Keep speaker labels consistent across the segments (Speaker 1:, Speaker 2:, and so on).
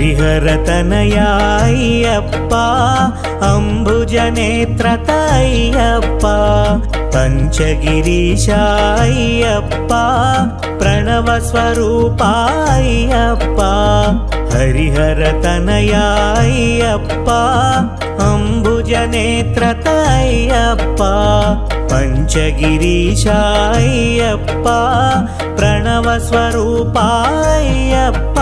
Speaker 1: హరిహరతనయాయ్యప్ప అంబుజనేత్రతయ్యప్ప పంచగిరీశాయ్యప్ప ప్రణవ స్వరూపాయ్యప్ప హరిహరతనయాయ్యప్ప అంబుజనేత్రతయ్యప్ప పంచగిరీశాయ్యప్ప ప్రణవ స్వరూపాయ్యప్ప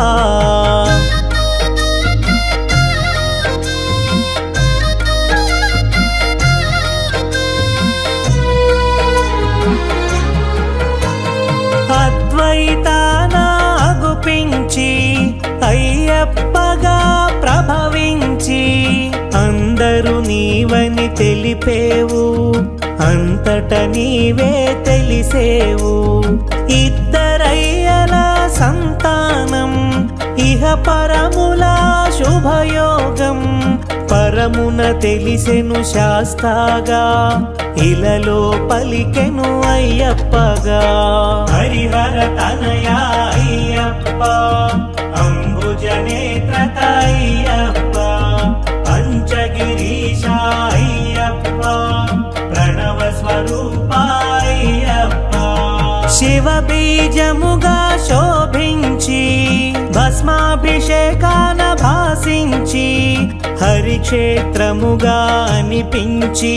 Speaker 1: అద్వైతానాగుపించి అయ్యప్పగా ప్రభవించి అందరూ నీవని తెలిపేవు అంతట నీవే తెలిసేవు ఇద్దరయ్యల సంతానం ఇహ పరముల శుభయోగం పరమున తెలిసెను శాస్తాగా ఇలలో పలికెను అయ్యప్పగా హరిహర తనయ అయ్యప్ప అంబుజనేత్రత అయ్యప్ప పంచగిరీశ అయ్యప్ప ప్రణవ స్వరూప అయ్యప్ప శివ బీజముగా శోభించి భస్మాభిషేకాన భాసించి హరిక్షేత్రముగా అనిపించి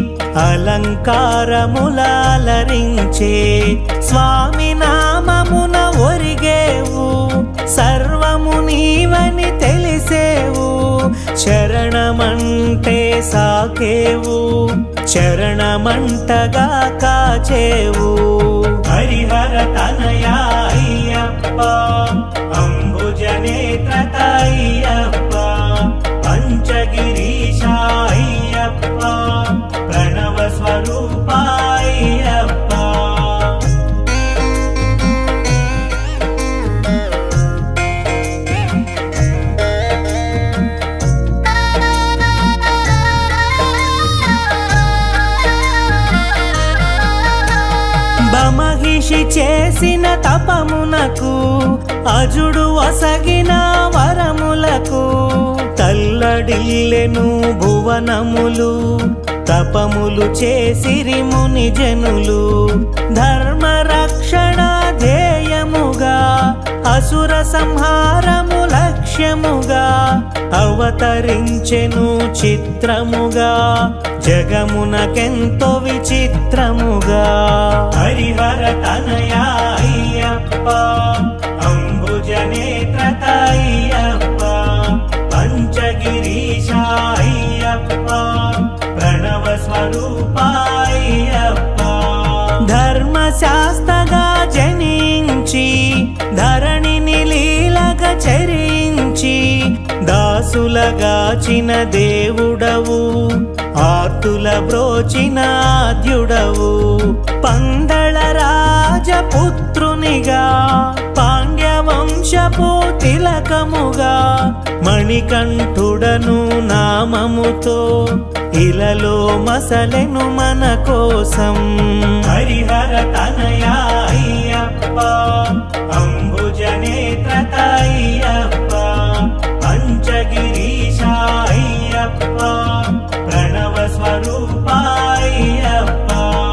Speaker 1: అలంకారములాలరించే స్వామి నామమున ఒరిగేవు సర్వము నీవని తెలిసేవు శరణమంటే సాకేవు శరణమంటగా కాచేవు హరిహర తనయ అయ్యప్ప అంబుజనేత్రత అయ్యప్ప పంచగిరీశ అయ్యప్ప ప్రణవ స్వరూప అయ్యప్ప బమహిషి చేసిన తపమునకు అజుడు ఒసగిన వరములకు తల్లడిల్లెను భువనములు తపములు చేసిరి ముని జనులు ధర్మ రక్షణ ధ్యేయముగా అసుర సంహారము లక్ష్యముగా అవతరించెను చిత్రముగా జగమునకెంతో విచిత్రముగా హరిహర తనయ అయ్యప్ప అంబుజనేత్రత అయ్యప్ప పంచగిరీశ అయ్యప్ప ప్రణవ స్వరూప అయ్యప్ప ధర్మశాస్త్రగా జనించి ధరణిని లీలగా చరించి దాసులగాచిన దేవుడవు ఆర్తుల బ్రోచిన ఆద్యుడవు పందళ రాజపుత్రునిగా పాండ్య వంశపు తిలకముగా మణికంఠుడను నామముతో ఇలలో మసలెను మన కోసం హరిహర తనయ అయ్యప్ప అంబుజనేత్రత అయ్యప్ప పంచగిరీశ అయ్యప్ప ప్రణవ స్వరూప అయ్యప్ప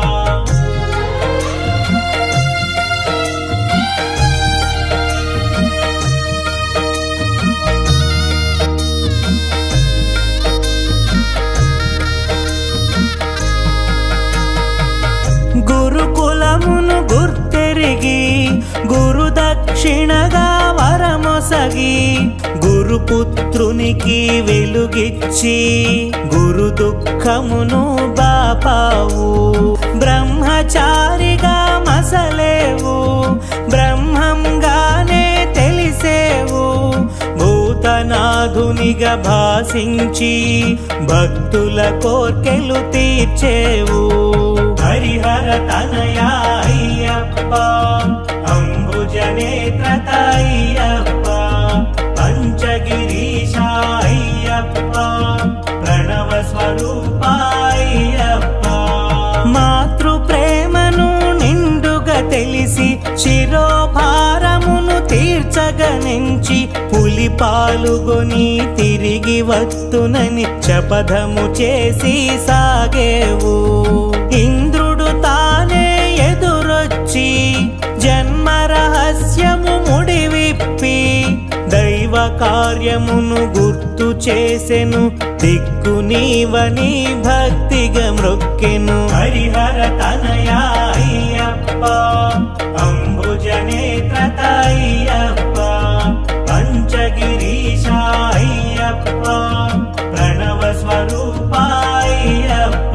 Speaker 1: గురుకులమును గుర్తెరిగి గురు దక్షిణగా వరమొసగి గురుపుత్రునికి వెలుగిచ్చి గురు దుఃఖమును బాపావు బ్రహ్మచారిగా మసలేవు బ్రహ్మంగానే తెలిసేవు భూతనాథునిగా భాసించి భక్తుల కోర్కెలు తీర్చేవు హరిహర తనయ అయ్యప్ప అంబుజనేత్రత అయ్యప్ప పంచగిరీశ అయ్యప్ప ప్రణవ స్వరూప అయ్యప్ప మాతృ ప్రేమను నిండుగా తెలిసి శిరోభారమును తీర్చగనించి నుంచి పులి పాలుగొని తిరిగి వత్తునని శపథము చేసి సాగేవు ఇంద్రుడు తానే ఎదురొచ్చి జన్మ రహస్యము ముడివిప్పి దైవ కార్యమును గుర్తు చేసెను దిక్కు నీవని భక్తిగా మ్రొక్కెను హరిహర తనయా అయ్యప్ప అంబుజ నేత్రత అయ్యప్ప పంచగిరీశ అయ్యప్ప ప్రణవ స్వరూప అయ్యప్ప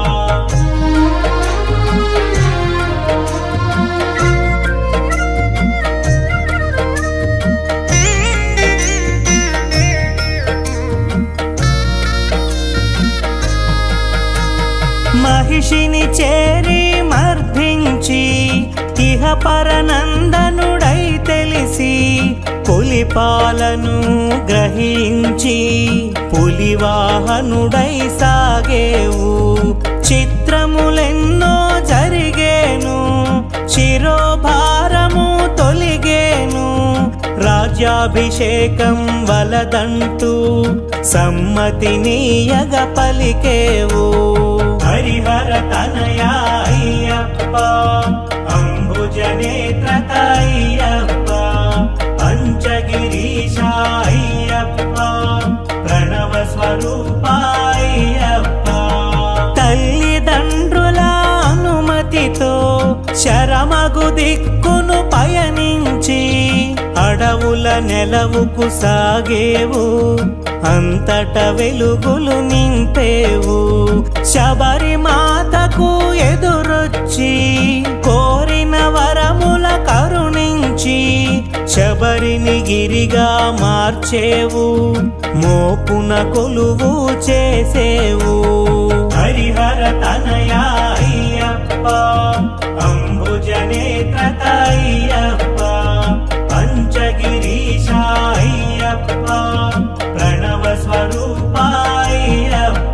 Speaker 1: మహిషిని చేరి మర్ధించి ఇహ పరనందనుడై తెలిసి పులిపాలను గ్రహించి పులివాహనుడై సాగేవు చిత్రములెన్నో జరిగేను శిరోభారము తొలిగేను రాజ్యాభిషేకం వలదంటూ సమ్మతినీయగ పలికేవు హరిహర తనయా అయ్యప్ప అంబుజ నేత్రత అయ్యప్ప పంచగిరీశ అయ్యప్ప ప్రణవ స్వరూప అయ్యప్ప తల్లిదండ్రుల అనుమతితో శరమగు దిక్కును పయనించి అడవుల నెలవుకు సాగేవు అంతట వెలుగులు నింపేవు శబరిమాతకు ఎదురొచ్చి కోరిన వరముల కరుణించి శబరిని గిరిగా మార్చేవు మోపున కొలువు చేసేవు హరిహర తనయా అయ్యప్ప అంబుజ నేత్రత అయ్యప్ప పంచగిరీశ అయ్యప్ప ప్రణవ స్వరూప అయ్యప్ప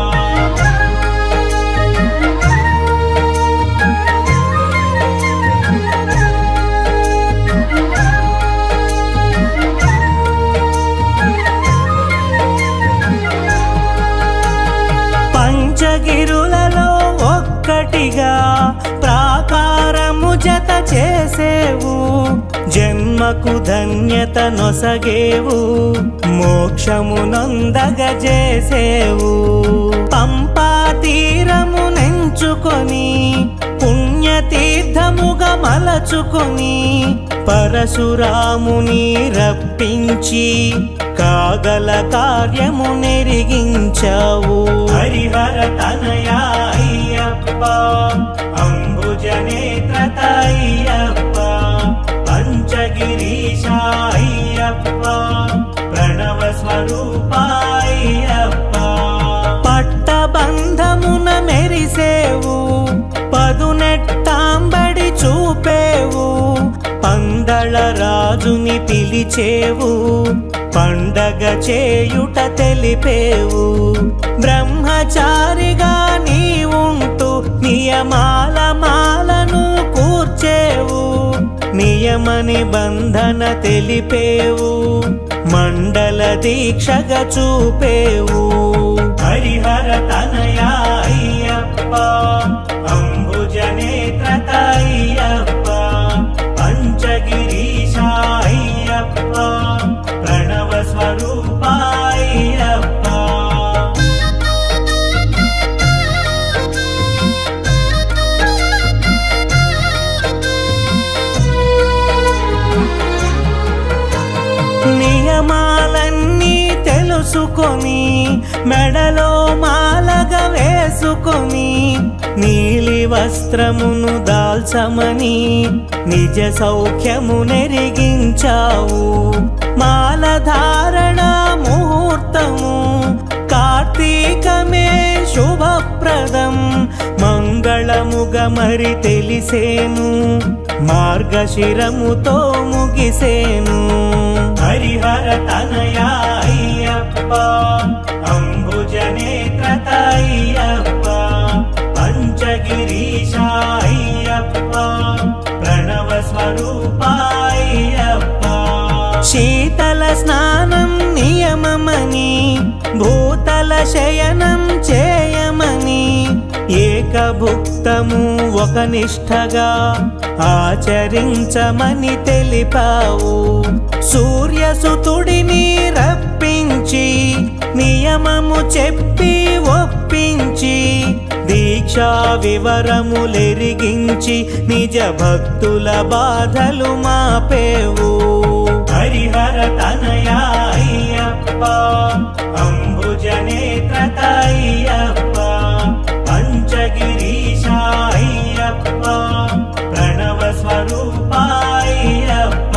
Speaker 1: పంచగిరులలో ఒక్కటిగా ప్రాకారము జత చేసేవు జన్మకు ధన్యత నొసగేవు మోక్షము నొందగ చేసేవు పంపా తీరము నెంచుకొని పుణ్యతీర్థముగా మలచుకొని పరశురాముని రప్పించి కాగల కార్యము నెరిగించావు హరిహర తనయా అయ్యప్ప అంబుజ నేత్రత అయ్యప్ప పంచగిరీశ అయ్యప్ప ప్రణవ స్వరూప అయ్యప్ప పట్టబంధమున మెరిసేవు పదునెట్టాంబడి చూపేవు పందళ రాజుని పిలిచేవు పండగ చేయుట తెలిపేవు బ్రహ్మచారిగా నీవుంటూ నియమాల మాలను కూర్చేవు నియమ నిబంధన తెలిపేవు మండల దీక్షగా చూపేవు హరిహర తనయా అయ్యప్ప అంబుజ నేత్రత అయ్యప్ప పంచగిరీశ అయ్యప్ప ప్రణవ స్వరూప అయ్యప్ప నియమాలన్నీ తెలుసుకొని మెడలో మాలగా వేసుకొని నీలి వస్త్రమును దాల్చమని నిజ సౌఖ్యము నెరిగించావు మాలధారణ ముహూర్తము కార్తీకమే శుభప్రదం మంగళముగ మరి తెలిసేను మార్గశిరముతో ముగిసేను హరిహర తనయా అయ్యప్ప అంబుజ నేత్రత అయ్యప్ప పంచగిరీశ అయ్యప్ప ప్రణవ స్వరూప అయ్యప్ప శీత శయనం చేయమని ఏకభుక్తము ఒక నిష్ఠగా ఆచరించమని తెలిపావు సూర్యసుతుడిని రప్పించి నియమము చెప్పి ఒప్పించి దీక్షా వివరములెరిగించి నిజ భక్తుల బాధలు మాపేవు హరిహర తనయా అయ్యప్ప అంబుజనేత్రత అయ్యప్ప పంచగిరీశ అయ్యప్ప ప్రణవ స్వరూప అయ్యప్ప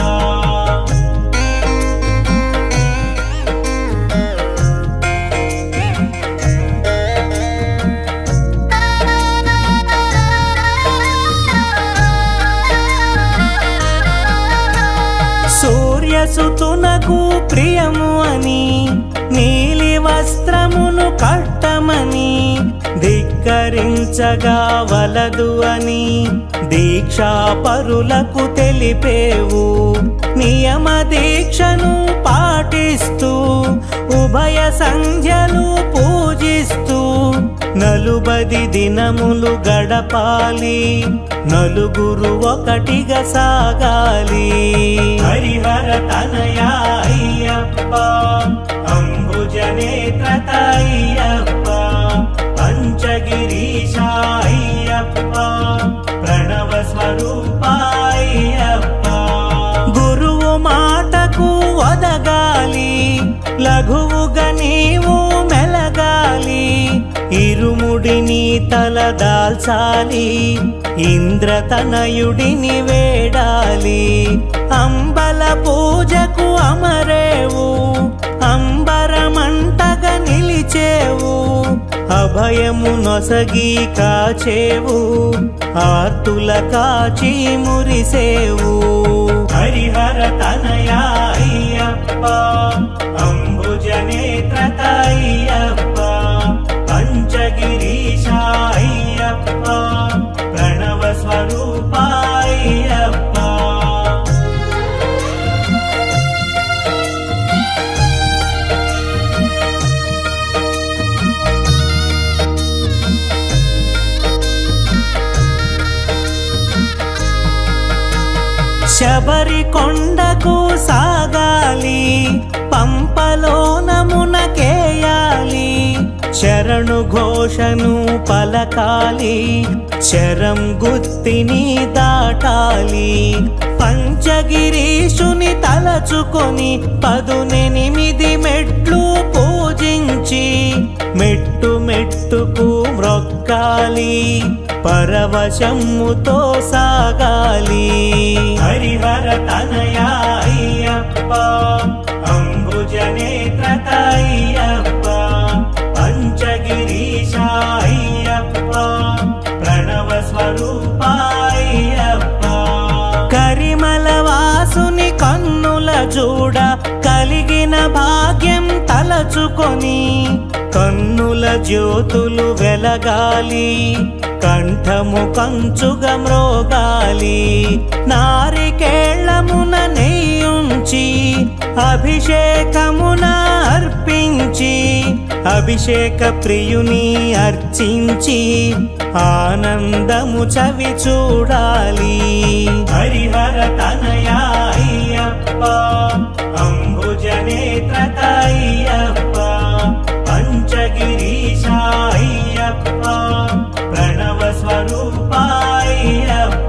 Speaker 1: సూర్యసుతునకు ప్రియము అని నీలి వస్త్రమును కట్టమని ధిక్కరించగా వలదు అని దీక్షా పరులకు తెలిపేవు నియమ దీక్షను పాటిస్తూ ఉభయ సంధ్యలు పూజిస్తూ నలుబది దినములు గడపాలి నలుగురు ఒకటిగా సాగాలి హరిహర తనయా అయ్యప్ప అంబుజనేత్రత అయ్యప్ప పంచగిరీశ అయ్యప్ప ప్రణవ స్వరూప అయ్యప్ప గురువు మాటకు ఒదగాలి లఘువుగా నీవు మెలగాలి ఇరుముడిని తలదాల్చాలి ఇంద్రతనయుడిని వేడాలి అంబల పూజకు అమరేవు అంబరమంటగా నిలిచేవు అభయము నొసగి కాచేవు ఆర్తుల కాచి మురిసేవు హరిహర తనయా అయ్యప్ప అంబుజనేత్రత అయ్యప్ప పంచగిరీశ అయ్యప్ప ప్రణవ స్వరూప అయ్యప్ప శబరి కొండకు సాగాలి పంపలో నమునకేయాలి శరణు ఘోషను పలకాలి శరం గుత్తిని దాటాలి పంచగిరీషుని తలచుకొని పదునెనిమిది మెట్లు పూజించి మెట్టు మెట్టుకు మ్రొక్కాలి పరవశమ్ముతో సాగాలి హరిహర తనయా అయ్యప్ప అంబుజనేత్రత అయ్యప్ప పంచగిరీశ అయ్యప్ప ప్రణవ స్వరూప అయ్యప్ప కరిమల వాసుని కన్నుల చూడ కలిగిన భాగ్యం తలచుకొని కన్నుల జ్యోతులు వెలగాలి కంఠము కంచుగా మ్రోగాలి నారికేళ్లమున నెయ్యుంచి అభిషేకమున అర్పించి అభిషేక ప్రియుని అర్చించి ఆనందము చవి చూడాలి హరిహర తనయా అయ్యప్ప అంబుజనేత్రత అయ్యప్ప పంచగిరీశ అయ్యప్ప ప్రణవ స్వరూప అయ్యప్ప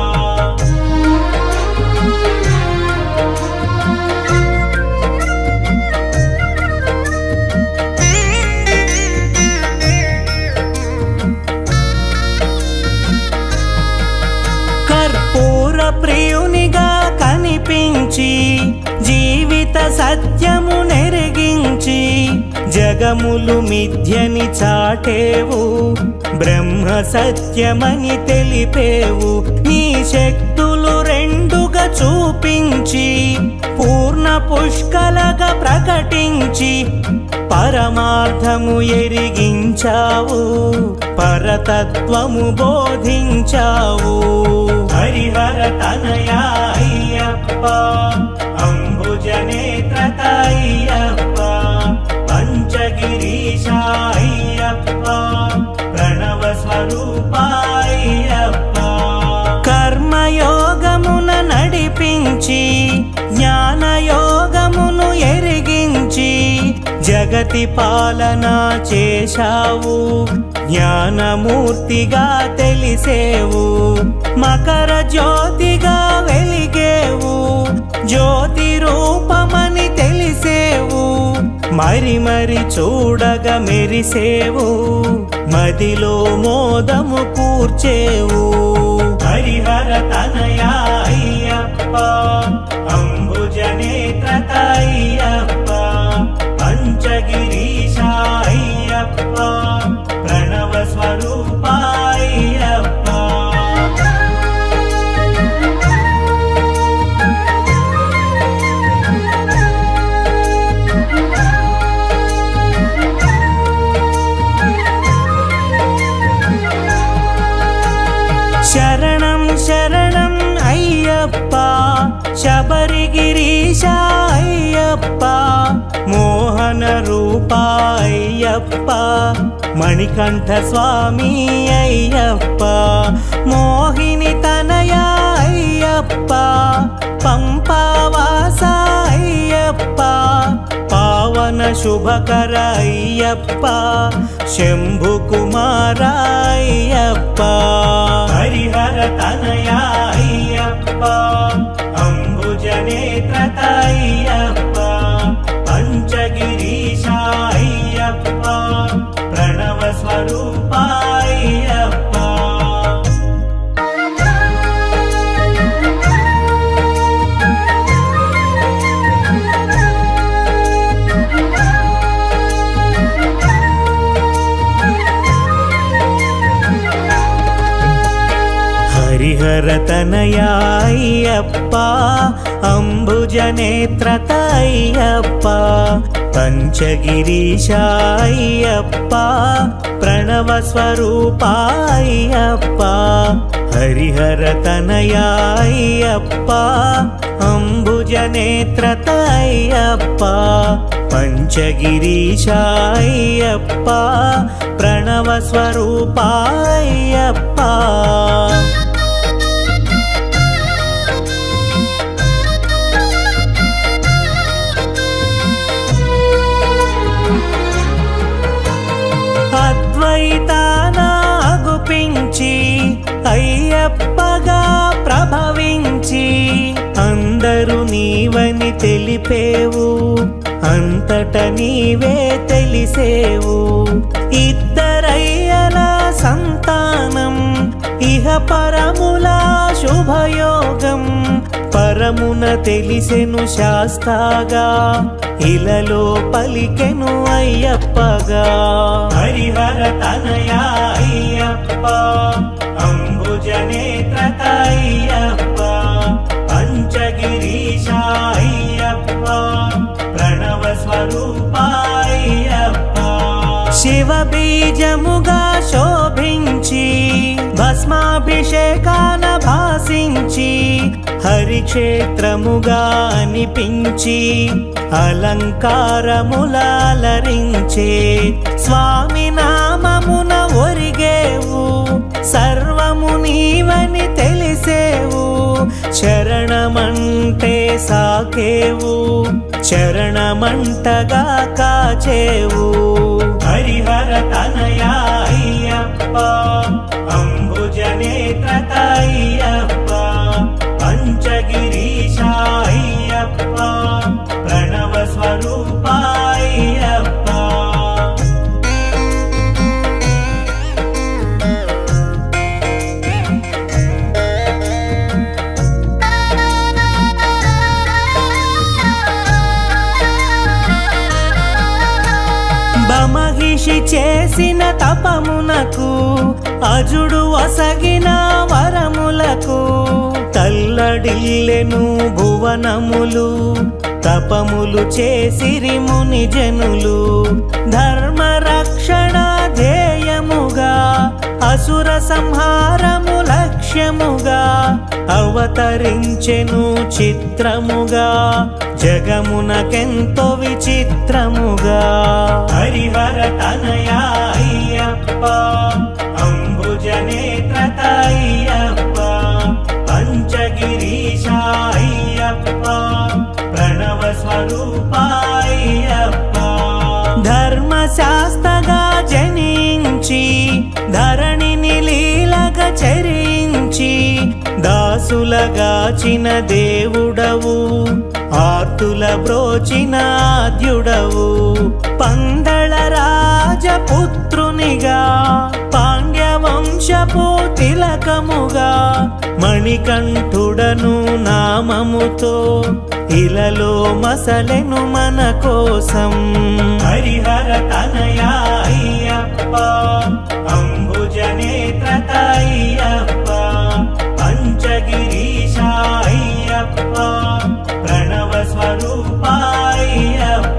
Speaker 1: కర్పూర ప్రియునిగా కనిపించి జీవిత సత్యము నెరిగించి జగములు మిథ్యని చాటేవు బ్రహ్మ సత్యమని తెలిపేవు నీ శక్తులు రెండుగా చూపించి పూర్ణ పుష్కలగా ప్రకటించి పరమార్థము ఎరిగించావు పరతత్వము బోధించావు హరిహర తనయా అయ్యప్ప అంబుజనేత్రత అయ్యప్ప పంచగిరీశ జగతి పాలన చేశావు జ్ఞానమూర్తిగా తెలిసేవు మకర జ్యోతిగా వెలిగేవు జ్యోతి రూపమని తెలిసేవు మరి మరి చూడగా మెరిసేవు మదిలో మోదము కూర్చేవు హరిహర తనయా అయ్యప్ప అంబుజ నేత్రత అయ్యప్ప పంచగిరీశ అయ్యప్ప ప్రణవ స్వరూప అయ్యప్ప శరణం శరణం అయ్యప్ప శబరిగిరీశ అయ్యప్ప మోహన రూప అయ్యప్ప మణికంఠ స్వామి అయ్యప్ప మోహిని తనయ అయ్యప్ప పంపావాస అయ్యప్ప పావన శుభకర అయ్యప్ప శంభు కుమార అయ్యప్ప హరిహర తనయ అయ్యప్ప అంబుజ నేత్రత అయ్యప్ప పంచగిరీశ అయ్యప్ప ప్రణవ స్వరూప అయ్యప్ప హరిహర తనయాయ్యప్ప అంబుజ నేత్రత అయ్యప్ప పంచగిరీశాయ్యప్ప ప్రణవ స్వరూపాయ్యప్ప హరిహర తనయాయ్యప్ప అంబుజ నేత్రత అయ్యప్ప పంచగిరీశాయ్యప్ప ప్రణవ స్వరూపాయ్యప్ప అద్వైతానాగుపించి అయ్యప్పగా ప్రభవించి అందరూ నీవని తెలిపేవు అంతట నీవే తెలిసేవు ఇద్దరయ్యల సంతానం ఇహ పరముల శుభయోగం పరమున తెలిసెను శాస్తాగా ఇలలో పలికెను అయ్యప్పగా హరిహర తనయా అయ్యప్ప అంబుజ నేత్రత అయ్యప్ప పంచగిరీశ అయ్యప్ప ప్రణవ స్వరూప అయ్యప్ప శివ బీజముగా శోభించి భస్మాభిషేకాన భాసించి హరిక్షేత్రముగా అనిపించి అలంకారములాలరించే స్వామి నామమున ఒరిగేవు సర్వము నీవని తెలిసేవు శరణమంటే సాకేవు శరణమంటగా కాచేవు హరిహర తనయా అయ్యప్ప అంబుజ నేత్రత అయ్యప్ప పంచగిరీశ అయ్యప్ప ప్రణవ స్వరూప అయ్యప్ప బమహిషి చేసిన తపమునకు అజుడు ఒసగిన వరములకు తల్లడిల్లెను భువనములు తపములు చేసిరి ముని జనులు ధర్మ రక్షణ ధ్యేయముగా అసుర సంహారము లక్ష్యముగా అవతరించెను చిత్రముగా జగమునకెంతో విచిత్రముగా హరిహర తనయా అయ్యప్ప అంబుజ నేత్రత అయ్యప్ప పంచగిరీశ అయ్యప్ప ప్రణవ స్వరూప అయ్యప్ప ధరణిని లీలగా చరించి దాసులగాచిన దేవుడవు ఆర్తుల బ్రోచిన ఆద్యుడవు పందళ రాజపుత్రునిగా పాండ్యవంశపు తిలకముగా మణికంఠుడను నామముతో ఇలలో మసలెను మన కోసం హరిహర తనయా అయ్యప్ప అంబుజనేత్రత అయ్యప్ప పంచగిరీశ అయ్యప్ప ప్రణవ స్వరూప అయ్యప్ప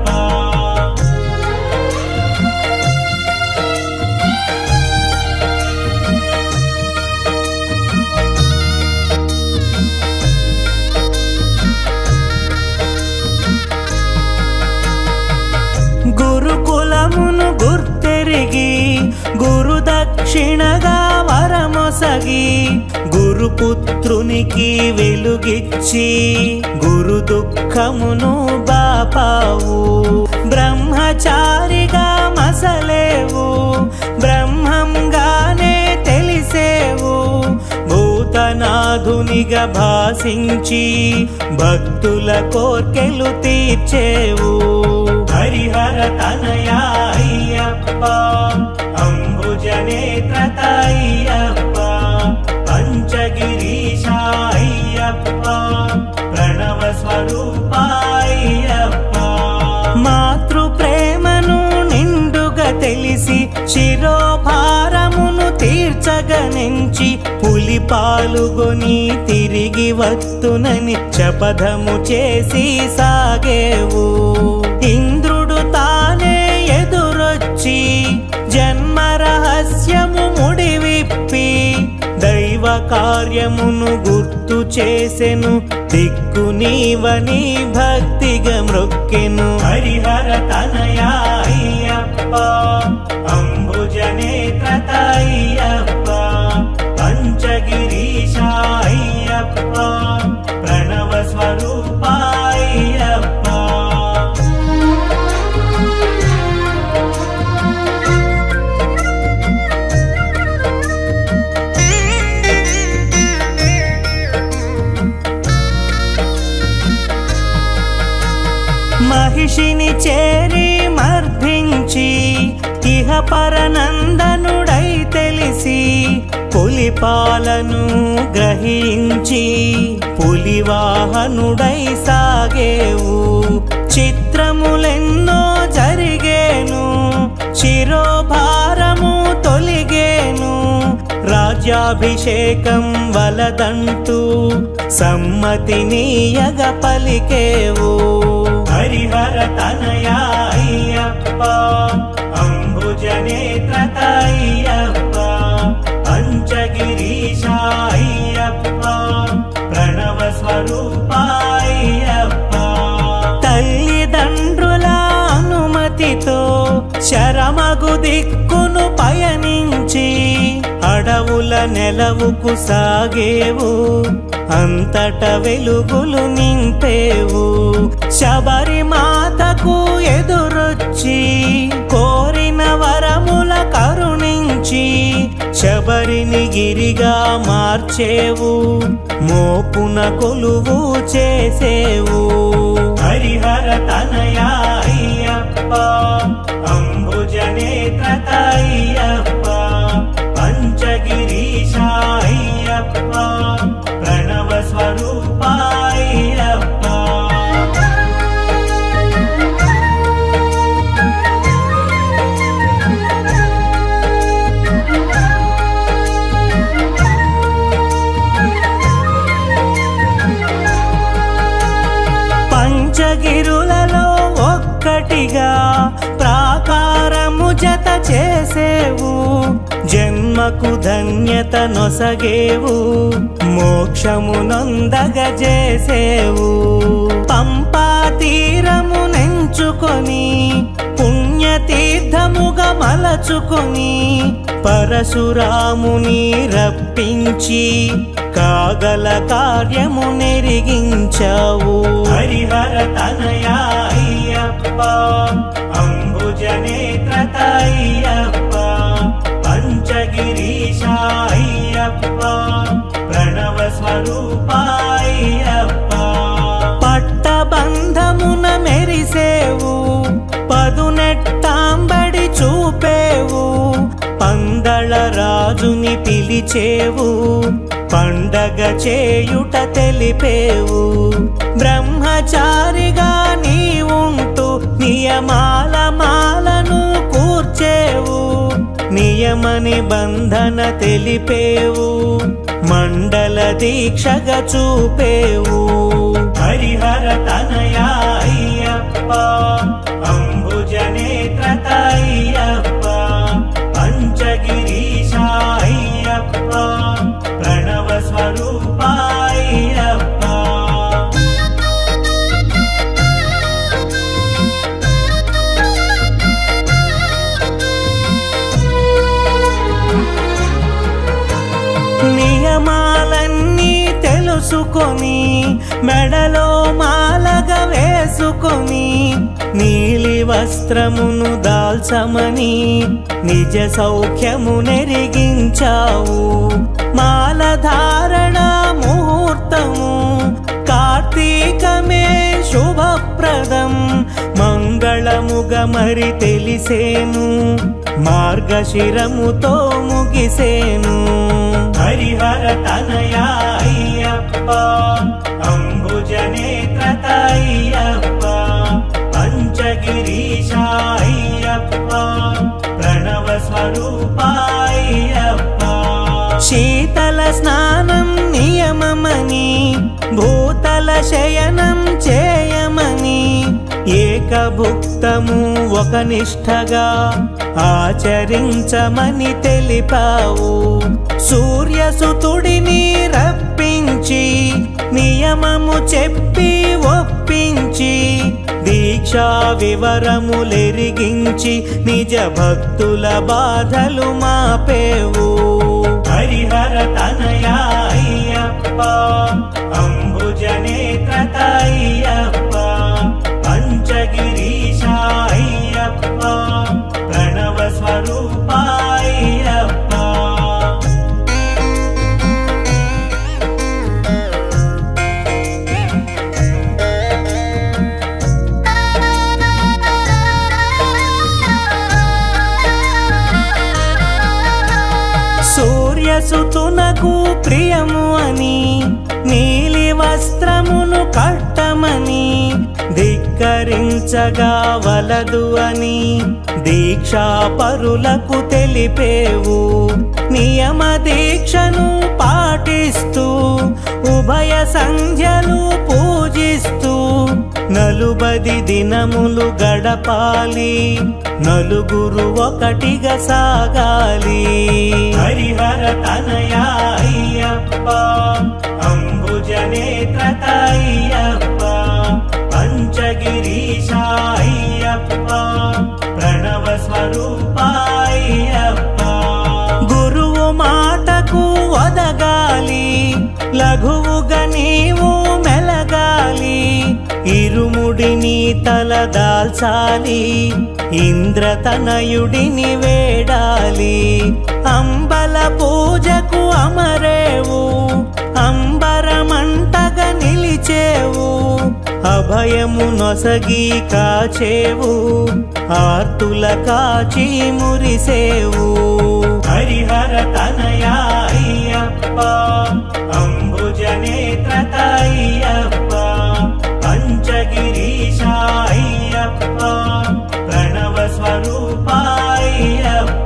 Speaker 1: గురుకులమును గుర్తెరిగి గురు దక్షిణగా వరమొసగి గురుపుత్రునికి వెలుగిచ్చి గురు దుఃఖమును బాపావు బ్రహ్మచారిగా మసలేవు బ్రహ్మంగానే తెలిసేవు భూతనాథునిగా భాసించి భక్తుల కోర్కెలు తీర్చేవు హరిహర తనయా అయ్యప్ప అంబుజనేత్రత అయ్యప్ప పంచగిరీశ అయ్యప్ప ప్రణవ స్వరూప అయ్యప్ప మాతృ ప్రేమను నిండుగా తెలిసి శిరోభారమును తీర్చగనించి పులి పాలుగొని తిరిగి వత్తునని శపథము చేసి సాగేవు ఇంద్రుడు తానే ఎదురొచ్చి జన్మ రహస్యము ముడివిప్పి దైవ కార్యమును గుర్తు చేసెను దిక్కు నీవని భక్తిగా మ్రొక్కెను హరిహర తనయా అయ్యప్ప అంబుజనేత్రత అయ్యప్ప పంచగిరీశ అయ్యప్ప ప్రణవ స్వరూప అయ్యప్ప మహిషిని చేరి మర్ధించి ఇహ పరనందనుడై తెలిసి పులిపాలను గ్రహించి పులివాహనుడై సాగేవు చిత్రములెన్నో జరిగేను శిరోభారము తొలిగేను రాజ్యాభిషేకం వలదంటూ సమ్మతినీయగ పలికేవు హరిహర తనయా అయ్యప్ప అంబుజనేత్రత అయ్యప్ప పంచగిరీశ అయ్యప్ప ప్రణవ స్వరూప అయ్యప్ప తల్లిదండ్రుల అనుమతితో శరమగు దిక్కును పయనించి అడవుల నెలవుకు సాగేవు అంతట వెలుగులు నింపేవు శబరిమాతకు ఎదురొచ్చి కోరిన వరముల కరుణించి శబరిని గిరిగా మార్చేవు మోపున కొలువు చేసేవు హరిహర తనయా అయ్యప్ప అంబుజనేత్రత అయ్యప్ప పంచగిరీశ అయ్యప్ప ప్రణవ స్వరూప అయ్యప్ప పంచగిరులలో ఒక్కటిగా ప్రాకారము జత చేసేవు జన్మకు ధన్యత నొసగేవు మోక్షము నొందగ చేసేవు పంపా తీరము నెంచుకొని పుణ్యతీర్థముగా మలచుకొని పరశురాముని రప్పించి కాగల కార్యము నెరిగించావు హరిహర తనయా అయ్యప్ప అంబుజనేత్రత అయ్యప్ప పంచగిరి స్వరూపాయ్యప్ప పట్టబంధమున మెరిసేవు పదునెట్టాంబడి చూపేవు పందళ రాజుని పిలిచేవు పండగ చేయుట తెలిపేవు బ్రహ్మచారిగా నీవుంటూ నియమాల మాలను కూర్చేవు నియమ నిబంధన తెలిపేవు మండల దీక్షగా చూపేవు హరిహర తనయా అయ్యప్ప అంబుజ నేత్రత అయ్యప్ప పంచగిరీశ అయ్యప్ప ప్రణవ స్వరూప అయ్యప్ప నియమాలన్నీ తెలుసుకొని మెడలో మాలగా వేసుకొని నీలి వస్త్రమును దాల్చమని నిజ సౌఖ్యము నెరిగించావు మాలధారణ ముహూర్తము కార్తీకమే శుభప్రదం మంగళముగ మరి తెలిసేను మార్గశిరముతో ముగిసేను హరిహర తనయా అయ్యప్ప అంబుజ నేత్రత అయ్యప్ప పంచగిరీశ అయ్యప్ప ప్రణవ స్వరూప అయ్యప్ప శీతల స్నానం నియమమని భూతల శయనం చేయమని ఏకభుక్తము ఒక నిష్ఠగా ఆచరించమని తెలిపావు సూర్యసుతుడిని రప్పించి నియమము చెప్పి ఒప్పించి దీక్షా వివరములెరిగించి నిజ భక్తుల బాధలు మాపేవు హరిహర తనయా అయ్యప్ప అంబుజ నేత్రత అయ్యప్ప పంచగిరీశ అయ్యప్ప ప్రణవ స్వరూప అయ్యప్ప సూర్యసుతునకు ప్రియము అని నీలి వస్త్రమును కట్టమని ధిక్కరించగా వలదు అని దీక్షా పరులకు తెలిపేవు నియమ దీక్షను పాటిస్తూ ఉభయ సంధ్యలు పూజిస్తూ నలుబది దినములు గడపాలి నలుగురు ఒకటిగా సాగాలి హరిహర తనయా అయ్యప్ప అంబుజ నేత్రత అయ్యప్ప పంచగిరీశ అయ్యప్ప ప్రణవ స్వరూప అయ్యప్ప గురువు మాటకు ఒదగాలి లఘువుగా నీవు మెలగాలి ఇరుముడిని తల దాల్చాలి ఇంద్రతనయుడిని వేడాలి అంబల పూజకు అమరేవు అంబరమంటగా నిలిచేవు అభయము నొసగి కాచేవు ఆర్తుల కాచి మురిసేవు హరిహర తనయా అయ్యప్ప అంబుజ నేత్రత అయ్యప్ప పంచగిరీశ అయ్యప్ప ప్రణవ స్వరూప అయ్యప్ప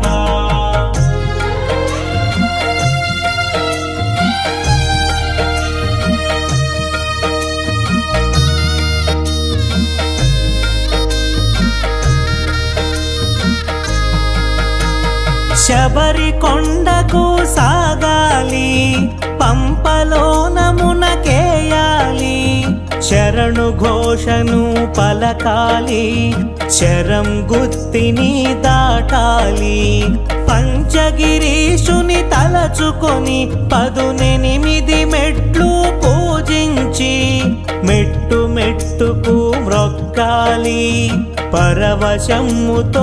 Speaker 1: శబరి కొండకు సాగాలి పంపలో నమునకేయాలి శరణు ఘోషను పలకాలి శరం గుత్తిని దాటాలి పంచగిరీషుని తలచుకొని పదునెనిమిది మెట్లు పూజించి మెట్టు మెట్టుకు మ్రొక్కాలి పరవశమ్ముతో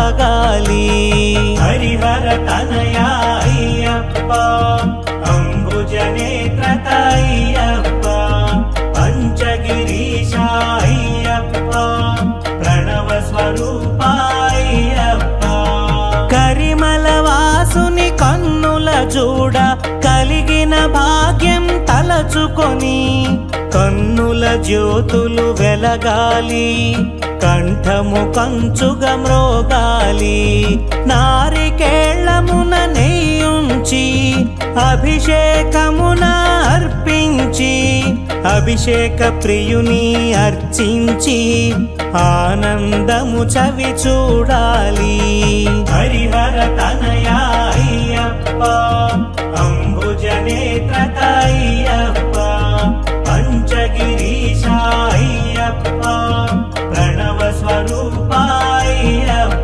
Speaker 1: సాగాలి హరిహర తనయా అయ్యప్ప అంబు అంబుజనేత్రత అయ్యప్ప పంచగిరీశ అయ్యప్ప ప్రణవ స్వరూప అయ్యప్ప కరిమల వాసుని కన్నుల చూడ కలిగిన భాగ్యం తలచుకొని కన్నుల జ్యోతులు వెలగాలి కంఠము కంచుగా మ్రోగాలి నారికేళమున నెయ్యుంచి అభిషేకమున అర్పించి అభిషేక ప్రియుని అర్చించి ఆనందము చవి చూడాలి హరిహర తనయా అయ్యప్ప అంబుజనేత్రత అయ్యప్ప పంచగిరీశ అయ్యప్ప ప్రణవ స్వరూప అయ్యప్ప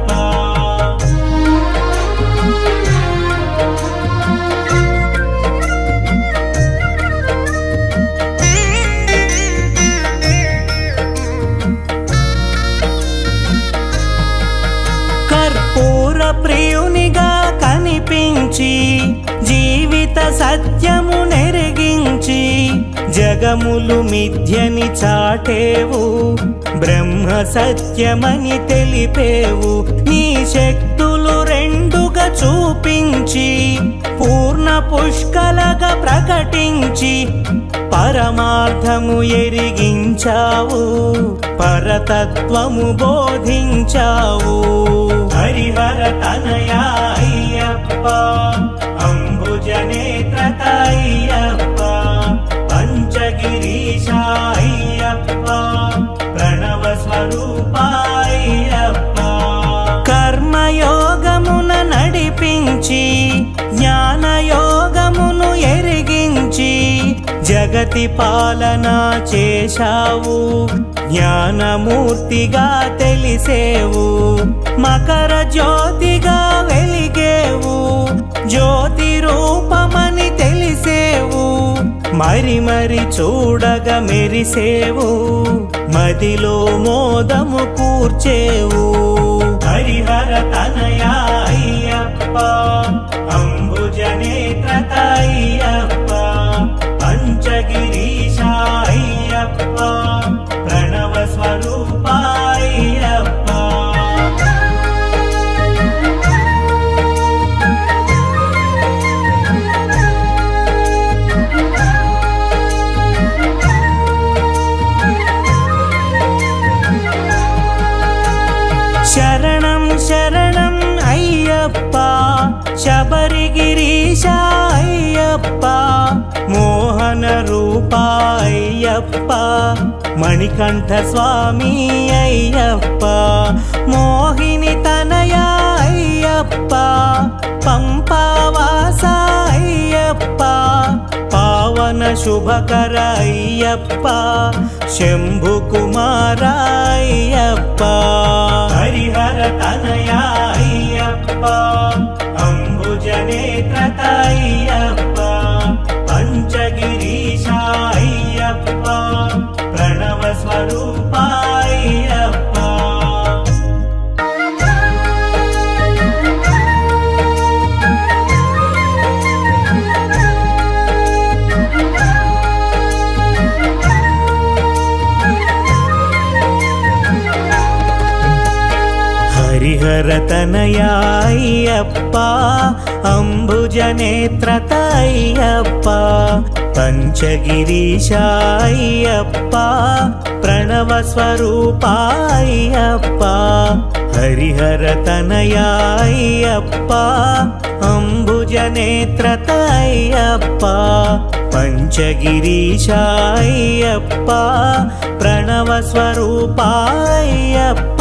Speaker 1: కర్పూర ప్రియునిగా కనిపించి జీవిత సత్యము నెరిగించి జగములు మిథ్యని చాటేవు బ్రహ్మ సత్యమని తెలిపేవు నీ శక్తులు రెండుగా చూపించి పూర్ణ పుష్కలగా ప్రకటించి పరమార్థము ఎరిగించావు పరతత్వము బోధించావు హరిహర తనయా అయ్యప్ప అంబుజనేత్రత అయ్యప్ప పంచగిరీశ అయ్యప్ప ప్రణవ స్వరూప అయ్యప్ప కర్మయోగమున నడిపించి జ్ఞానయోగమును ఎరిగించి జగతి పాలన చేశావు జ్ఞానమూర్తిగా తెలిసేవు మకర జ్యోతిగా వెలిగేవు జ్యోతి రూపమని తెలిసేవు మరి మరి చూడగా మెరిసేవు మదిలో మోదము కూర్చేవు హరిహర తనయా అయ్యప్ప అంబుజనేత్రత అయ్యప్ప పంచగిరీశ అయ్యప్ప ప్రణవ స్వరూప అయ్యప్ప శరణం శరణం అయ్యప్ప శబరిగిరీశ అయ్యప్ప మోహన రూప అయ్యప్ప మణికంఠ స్వామి అయ్యప్ప మోహిని తనయ అయ్యప్ప పంపావాస అయ్యప్ప పావన శుభకర అయ్యప్ప శంభు కుమార అయ్యప్ప హరిహర తనయా అయ్యప్ప అంబుజనేత్రత అయ్యప్ప పంచగిరీశ అయ్యప్ప ప్రణవ స్వరూప అయ్యప్ప హరిహర తనయాయ్యప్ప అంబుజనేత్రత అయ్యప్ప పంచగిరీశాయ్యప్ప ప్రణవ స్వరూపాయ్యప్ప హరిహర తనయాయ్యప్ప అంబుజనేత్రత అయ్యప్ప పంచగిరీశాయ్యప్ప ప్రణవ స్వరూపాయ్యప్ప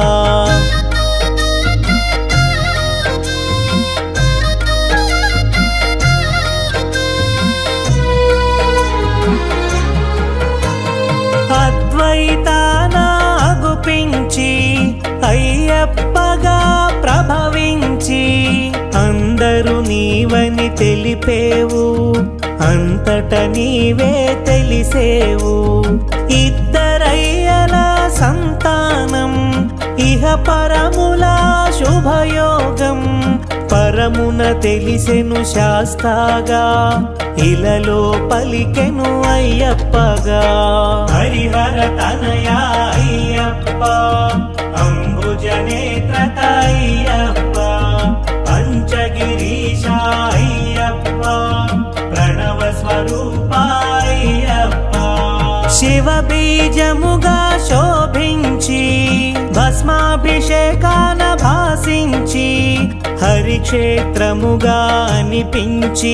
Speaker 1: అద్వైతానాగుపించి అయ్యప్పగా ప్రభవించి అందరూ నీవని తెలిపేవు అంతట నీవే తెలిసేవు ఇద్దరయ్యల సంతానం ఇహ పరముల శుభయోగం పరమున తెలిసెను శాస్తాగా ఇలలో పలికెను అయ్యప్పగా హరిహర తనయా అయ్యప్ప అంబుజ నేత్రత అయ్యప్ప పంచగిరీశ అయ్యప్ప ప్రణవ స్వరూప అయ్యప్ప శివ బీజముగా శోభించి భస్మాభిషేకాన భాసించి హరిక్షేత్రముగా అనిపించి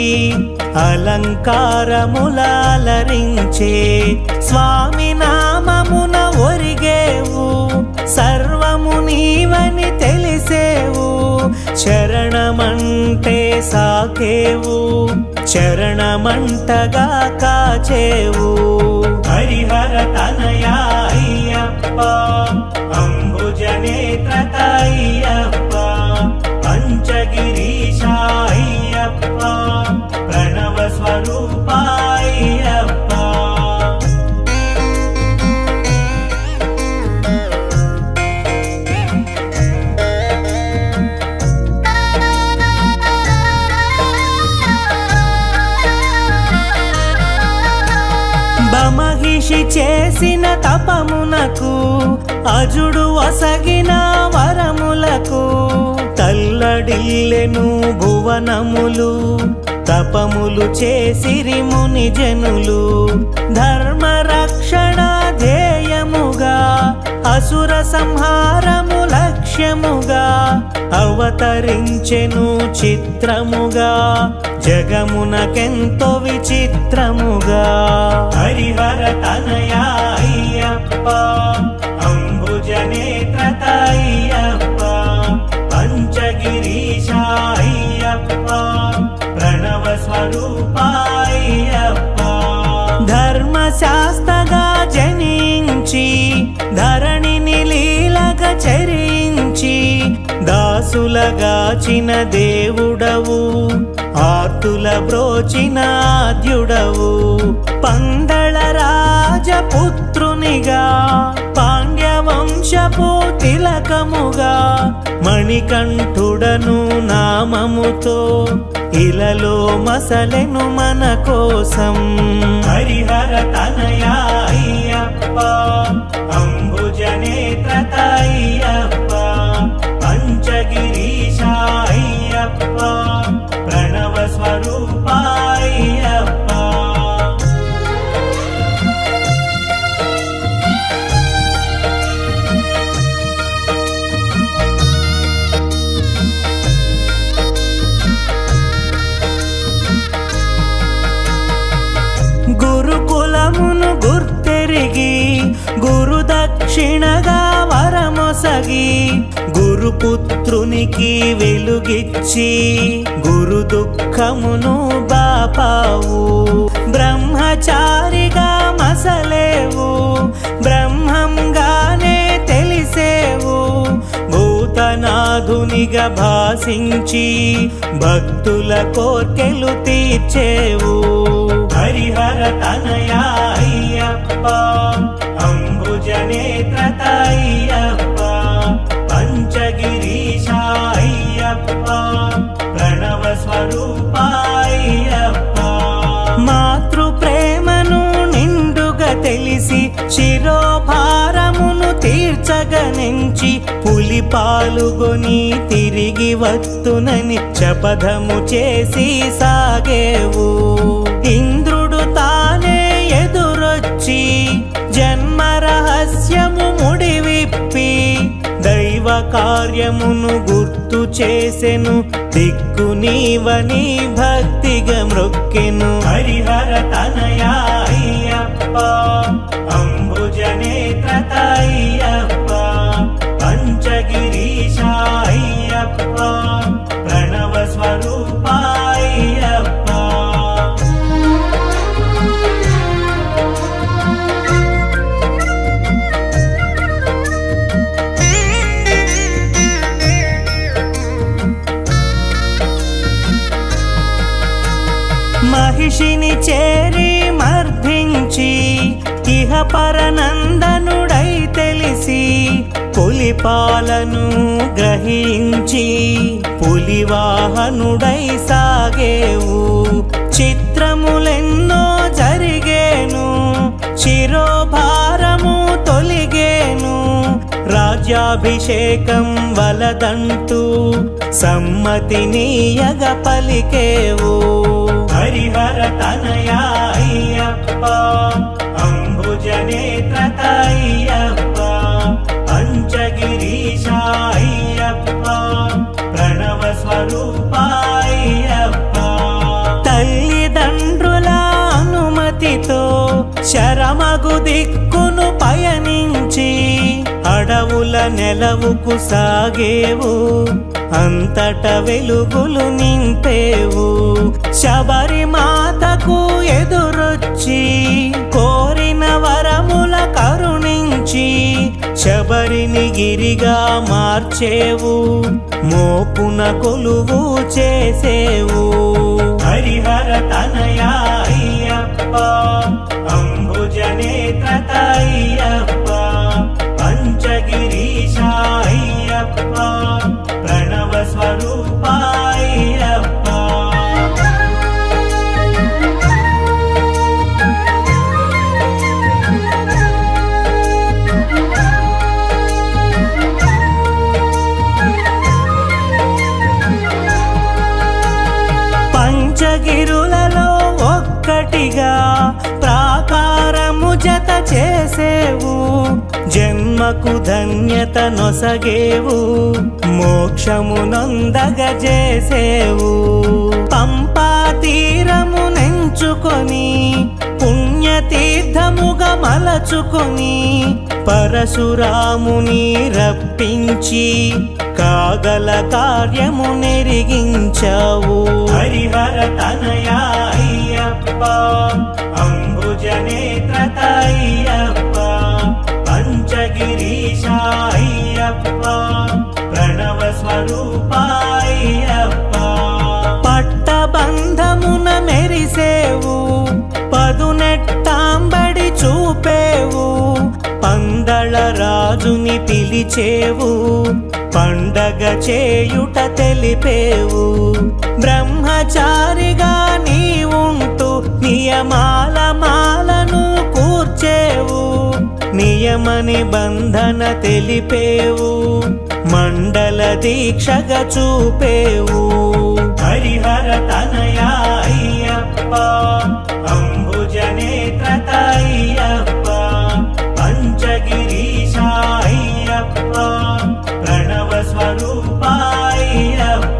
Speaker 1: అలంకారములాలరించే స్వామి నామమున ఒరిగేవు సర్వము నీవని తెలిసేవు చరణమంటే సాకేవు చరణమంటగా కాచేవు హరిహర తనయా అయ్యప్ప అంబుజ నేత్రత అయ్యప్ప పంచగిరీశ అయ్యప్ప ప్రణవ స్వరూప అయ్యప్ప బమహిషి చేసిన తపమునకు అజుడు ఒసగిన వరములకు తల్లడిల్లెను భువనములు తపములు చేసిరి ముని జనులు ధర్మ రక్షణ ధ్యేయముగా అసుర సంహారము లక్ష్యముగా అవతరించెను చిత్రముగా జగమునకెంతో విచిత్రముగా హరిహర తనయా అయ్యప్ప అంబుజ నేత్రత అయ్యప్ప పంచగిరీశ అయ్యప్ప ప్రణవ స్వరూప అయ్యప్ప ధర్మశాస్త్రగా జనించి ధరణిని లీలగా చరించి దాసులగాచిన దేవుడవు ఆర్తుల బ్రోచిన ఆద్యుడవు పందళ రాజపుత్రునిగా పాండ్య వంశపు తిలకముగా మణికంఠుడను నామముతో ఇలలో మసలెను మన కోసం హరిహర తనయా అయ్యప్ప అంబుజ నేత్రత అయ్యప్ప పంచగిరీశ అయ్యప్ప ప్రణవ స్వరూప అయ్యప్ప గురుకులమును గుర్తెరిగి గురు దక్షిణగా వరమొసగి గురుపుత్రునికి వెలుగిచ్చి గురు దుఃఖమును బాపావు బ్రహ్మచారిగా మసలేవు బ్రహ్మంగానే తెలిసేవు భూతనాథునిగా భాసించి భక్తుల కోర్కెలు తీర్చేవు హరిహర తనయా అయ్యప్ప అంబుజ నేత్రత అయ్యప్ప పంచగిరీశ అయ్యప్ప ప్రణవ స్వరూప అయ్యప్ప మాతృ ప్రేమను నిండుగా తెలిసి శిరోభారమును తీర్చగనించి పులి పాలుగొని తిరిగి వత్తునని శపథము చేసి సాగేవు ఇంద్రుడు తానే ఎదురొచ్చి జన్మ రహస్యము ముడివిప్పి దైవ కార్యమును గుర్తు చేసెను దిక్కు నీవని భక్తిగా మ్రొక్కెను హరిహర తనయా అయ్యప్ప అంబుజ నేత్రత అయ్యప్ప పంచగిరీశ అయ్యప్ప ప్రణవ స్వరూప అయ్యప్ప మహిషిని చేరి మర్ధించి ఇహ పరనందనుడై తెలిసి పులి దీపాలను గ్రహించి పులివాహనుడై సాగేవు చిత్రములెన్నో జరిగేను శిరోభారము తొలిగేను రాజ్యాభిషేకం వలదంటూ సమ్మతినీయగ పలికేవు హరిహర తనయా అయ్యప్ప అంబుజనేత్రత అయ్యప్ప పంచగిరీశ అయ్యప్ప ప్రణవ స్వరూప అయ్యప్ప తల్లిదండ్రుల అనుమతితో శరమగు దిక్కును పయనించి అడవుల నెలవుకు సాగేవు అంతట వెలుగులు నింపేవు శబరిమాతకు ఎదురొచ్చి కోరిన వరముల కరుణించి శబరిని గిరిగా మార్చేవు మోపున కొలువు చేసేవు హరిహర తనయా అయ్యప్ప అంబుజనేత్రత అయ్యప్ప పంచగిరీశ అయ్యప్ప ప్రణవ స్వరూప అయ్యప్ప పంచగిరులలో ఒక్కటిగా ప్రాకారము జత చేసేవు జన్మకు ధన్యత నొసగేవు మోక్షము నొందగ చేసేవు పంపా తీరము నెంచుకొని పుణ్యతీర్థముగా మలచుకొని పరశురాముని రప్పించి కాగల కార్యము నెరిగించావు హరిహర తనయా అయ్యప్ప అంబుజనేత్రత అయ్యప్ప పంచగిరీశ అయ్యప్ప ప్రణవ స్వరూప అయ్యప్ప పట్టబంధమున మెరిసేవు పదునెట్టాంబడి చూపేవు పందళ రాజుని పిలిచేవు పండగ చేయుట తెలిపేవు బ్రహ్మచారిగా నీవుంటూ నియమాల మాలను కూర్చేవు నియమ నిబంధన తెలిపేవు మండల దీక్షగా చూపేవు హరిహర తనయా అయ్యప్ప అంబుజనేత్రత అయ్యప్ప పంచగిరీశ అయ్యప్ప ప్రణవ స్వరూప అయ్యప్ప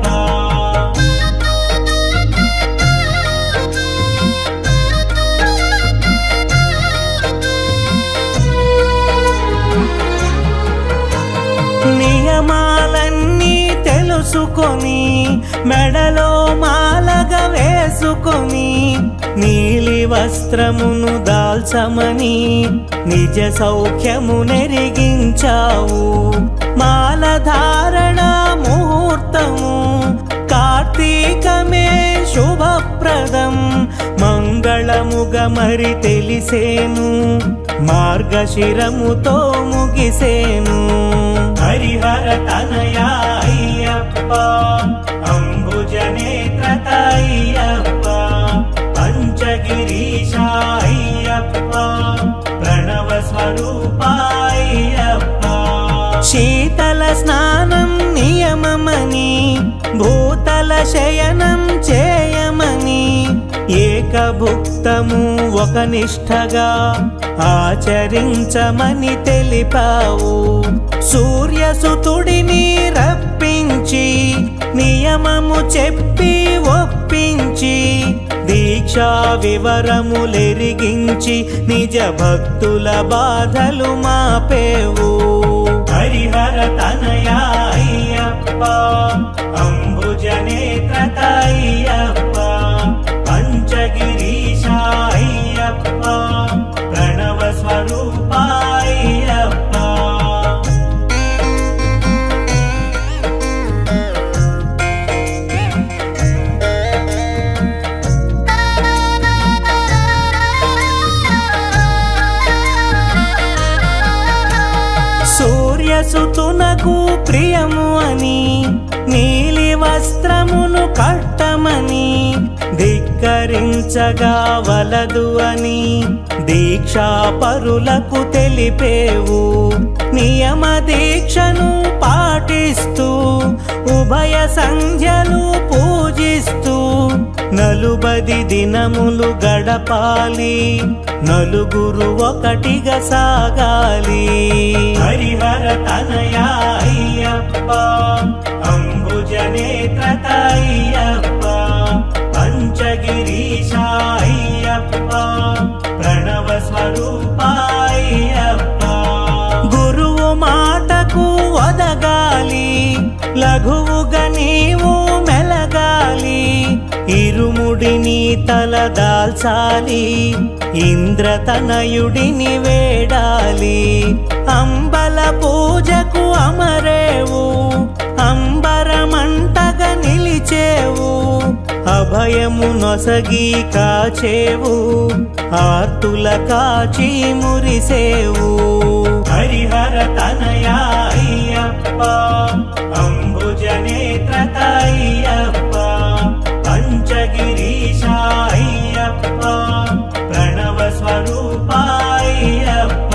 Speaker 1: నియమాలన్నీ తెలుసుకొని మెడలో మాలగా వేసుకొని నీలి వస్త్రమును దాల్చమని నిజ సౌఖ్యము నెరిగించావు మాలధారణ ముహూర్తము కార్తీకమే శుభప్రదం మంగళముగా మరి తెలిసేను మార్గశిరముతో ముగిసేను హరిహర తనయా అయ్యప్ప అంబుజనేత్రత అయ్యప్ప పంచగిరీశ అయ్యప్ప ప్రణవ స్వరూప అయ్యప్ప శీతల స్నానం నియమమని భూతల శయనం చేయమని ఏకభుక్తము ఒక నిష్ఠగా ఆచరించమని తెలిపావు సూర్యసుతుడిని రప్పించి నియమము చెప్పి ఒప్పించి దీక్షా వివరములెరిగించి నిజ భక్తుల బాధలు మాపేవు హరిహర తనయా అయ్యప్ప అంబుజనేత్రత అయ్యప్ప పంచగిరీశ అయ్యప్ప ప్రణవ స్వరూప అయ్యప్ప సూర్యసుతునకు ప్రియము అని నీలి వస్త్రమును కట్టమని ధిక్కరించగా వలదు అని దీక్షా పరులకు తెలిపేవు నియమ దీక్షను పాటిస్తూ ఉభయ సంధ్యలు పూజిస్తూ నలుబది దినములు గడపాలి నలుగురు ఒకటిగా సాగాలి హరిహర తనయా అయ్యప్ప అంబుజ నేత్రత అయ్యప్ప పంచగిరీశ అయ్యప్ప ప్రణవ స్వరూప అయ్యప్ప గురువు మాటకు ఒదగాలి లఘువుగా నీవు మెలగాలి ఇరుముడిని తలదాల్చాలి ఇంద్రతనయుడిని వేడాలి అంబల పూజకు అమరేవు అంబరమంటగా నిలిచేవు అభయము నొసగి కాచేవు ఆర్తుల కాచి మురిసేవు హరిహర తనయా అయ్యప్ప అంబుజ నేత్రత అయ్యప్ప పంచగిరీశ అయ్యప్ప ప్రణవ స్వరూప అయ్యప్ప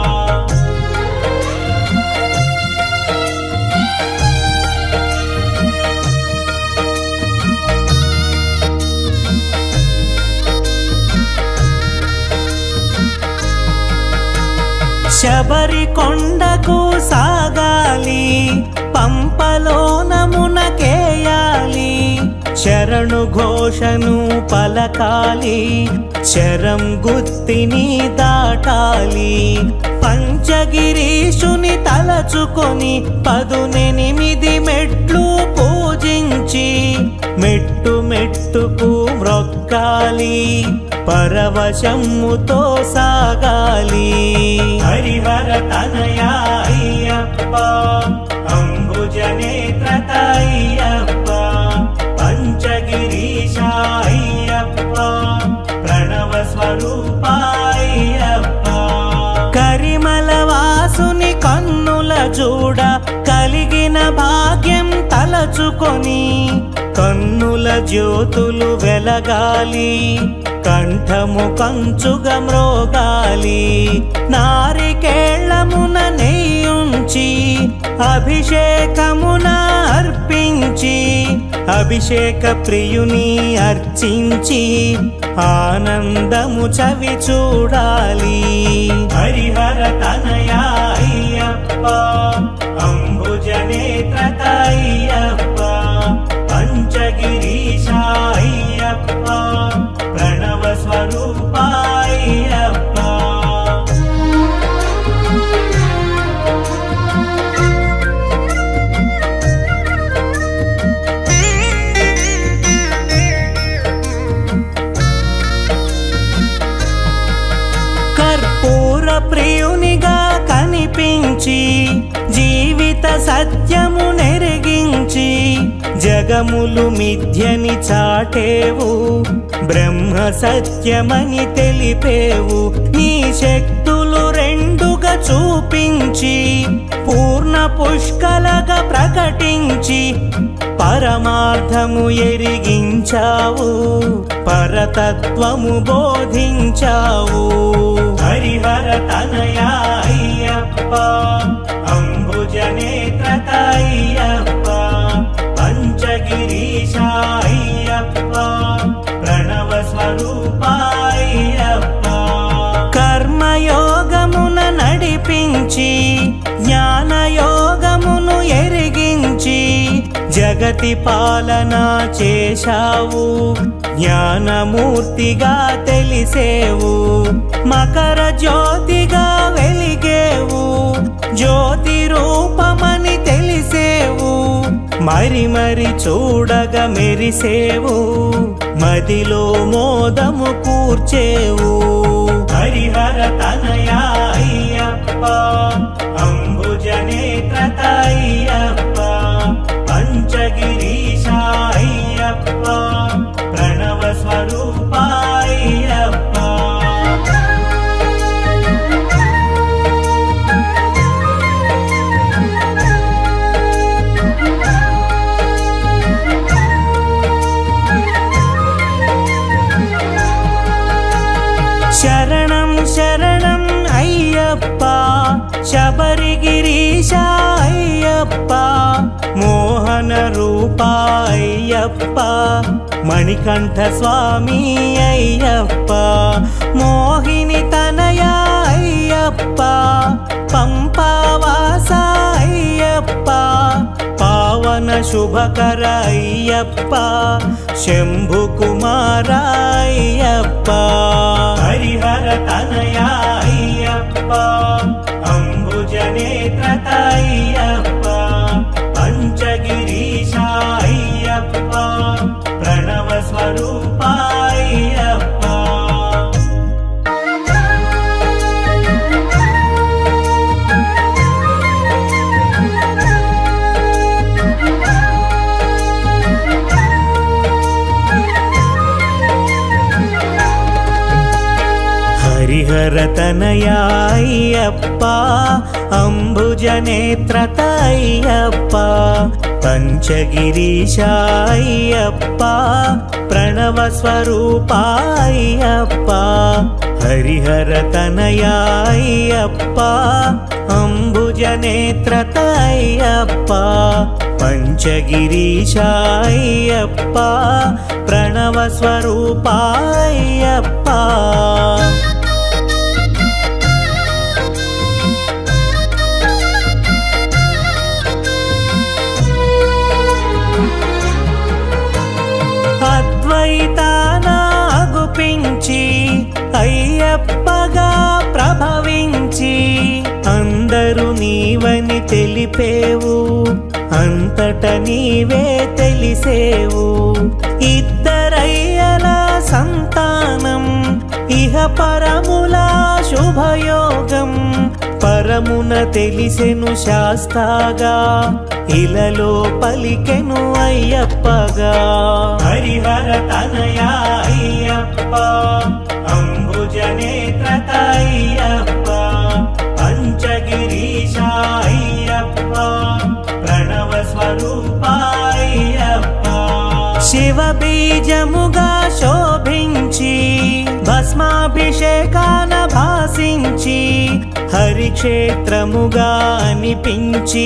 Speaker 1: శబరి కొండకు సాగాలి పంపలో నమునకేయాలి శరణు ఘోషను పలకాలి శరం గుత్తిని దాటాలి పంచగిరీషుని తలచుకొని పదునెనిమిది మెట్లు పూజించి మెట్టు మెట్టుకు మ్రొక్కాలి పరవశమ్ముతో సాగాలి హరిహర తనయా అయ్యప్ప అంబుజ నేత్రత అయ్యప్ప పంచగిరీశ అయ్యప్ప ప్రణవ స్వరూప అయ్యప్ప కరిమల వాసుని కన్నుల చూడ కలిగిన భాగ్యం తలచుకొని కన్నుల జ్యోతులు వెలగాలి కంఠము కంచుగా మ్రోగాలి నారికేళ్లమున నెయ్యుంచి అభిషేకమున అర్పించి అభిషేక ప్రియుని అర్చించి ఆనందము చవి చూడాలి హరిహర తనయా అయ్యప్ప అంబుజ నేత్రత అయ్యప్ప పంచగిరీశ అయ్యప్ప ప్రణవ స్వరూప అయ్యప్ప కర్పూర ప్రియునిగా కనిపించి జీవిత సత్యము నెరిగించి జగములు మిథ్యని చాటేవు బ్రహ్మ సత్యమని తెలిపేవు నీ శక్తులు రెండుగా చూపించి పూర్ణ పుష్కలగా ప్రకటించి పరమార్థము ఎరిగించావు పరతత్వము బోధించావు హరిహర తనయా అయ్యప్ప అంబుజ నేత్రత అయ్యప్ప పంచగిరీశ అయ్యప్ప ప్రణవ స్వరూప అయ్యప్ప కర్మయోగమున నడిపించి జ్ఞానయోగమును ఎరిగించి జగతి పాలన చేశావు జ్ఞానమూర్తిగా తెలిసేవు మకర జ్యోతిగా వెలిగేవు జ్యోతి రూపమని తెలిసేవు మరి మరి చూడగా మెరిసేవు మదిలో మోదము కూర్చేవు హరిహర తనయా అయ్యప్ప అంబుజ నేత్రత అయ్యప్ప పంచగిరీశ అయ్యప్ప ప్రణవ స్వరూప అయ్యప్ప అయ్యప్ప మణికంఠ స్వామి అయ్యప్ప మోహిని తనయ అయ్యప్ప పంపావాస అయ్యప్ప పావన శుభకర అయ్యప్ప శంభు కుమార అయ్యప్ప హరిహర తనయ అయ్యప్ప అంబుజ నేత్రత అయ్యప్ప పంచగిరీశ అయ్యప్ప ప్రణవ స్వరూప అయ్యప్ప హరిహర తనయాయ్యప్ప అంబుజ నేత్రత అయ్యప్ప పంచగిరీశాయ్యప్ప ప్రణవ స్వరూపాయ్యప్ప హరిహర తనయాయ్యప్ప అంబుజ నేత్రత అయ్యప్ప పంచగిరీశాయ్యప్ప ప్రణవ స్వరూపాయ్యప్ప అద్వైతానాగుపించి అయ్యప్పగా ప్రభవించి అందరూ నీవని తెలిపేవు అంతట నీవే తెలిసేవు ఇద్దరయ్యల సంతానం ఇహ పరముల శుభయోగం పరమున తెలిసెను శాస్తాగా ఇలలో పలికెను అయ్యప్పగా హరిహర తనయా అయ్యప్ప అంబుజ నేత్రత అయ్యప్ప పంచగిరీశ అయ్యప్ప ప్రణవ స్వరూప అయ్యప్ప శివ బీజముగా శోభించి భస్మాభిషేకాన భాసించి హరిక్షేత్రముగా అనిపించి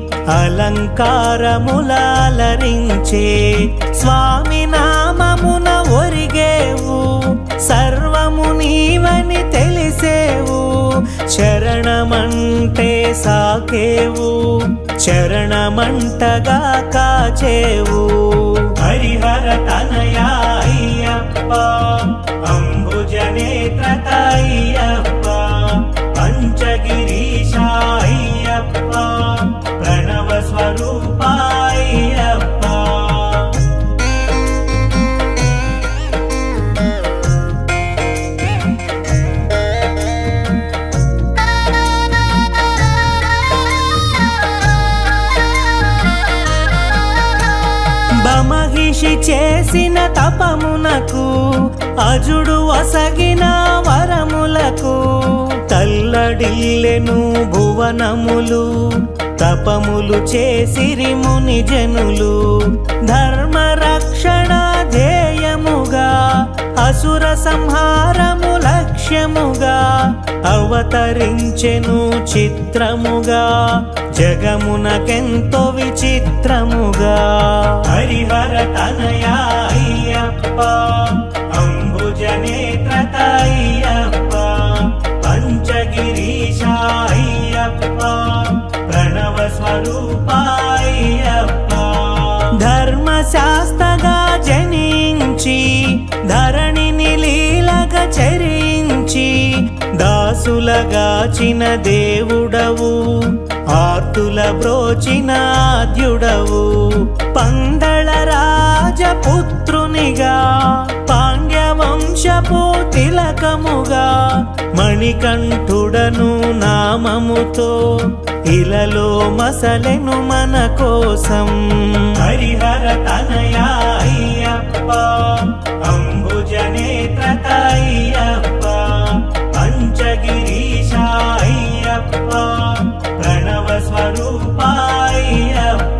Speaker 1: అలంకారములాలరించే స్వామి నామమున ఒరిగేవు సర్వము నీవని తెలిసేవు శరణమంటే సాకేవు శరణమంటగా కాచేవు హరిహర తనయా అయ్యప్ప అంబుజ నేత్రత అయ్యప్ప పంచగిరీశ అయ్యప్ప ప్రణవ స్వరూప అయ్యప్ప బమహిషి చేసిన తపమునకు అజుడు ఒసగిన వరములకు తల్లడిల్లెను భువనములు తపములు చేసిరి ముని జనులు ధర్మ రక్షణ ధ్యేయముగా అసుర సంహారము లక్ష్యముగా అవతరించెను చిత్రముగా జగమునకెంతో విచిత్రముగా హరిహర తనయా అయ్యప్ప అంబుజ నేత్రత అయ్యప్ప పంచగిరీశ అయ్యప్ప ప్రణవ స్వరూప అయ్యప్ప ధర్మశాస్త్రగా జనించి ధరణిని లీలగా చరించి దాసులగాచిన దేవుడవు ఆర్తుల బ్రోచిన ఆద్యుడవు పందళ రాజపుత్రునిగా పాండ్యవంశపు తిలకముగా మణికంఠుడను నామముతో ఇలలో మసలెను మన కోసం హరిహర తనయా అయ్యప్ప అంబుజ నేత్రత అయ్యప్ప పంచగిరీశ అయ్యప్ప ప్రణవ స్వరూప అయ్యప్ప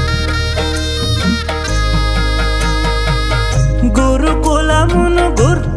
Speaker 1: గురుకులమును గుర్తు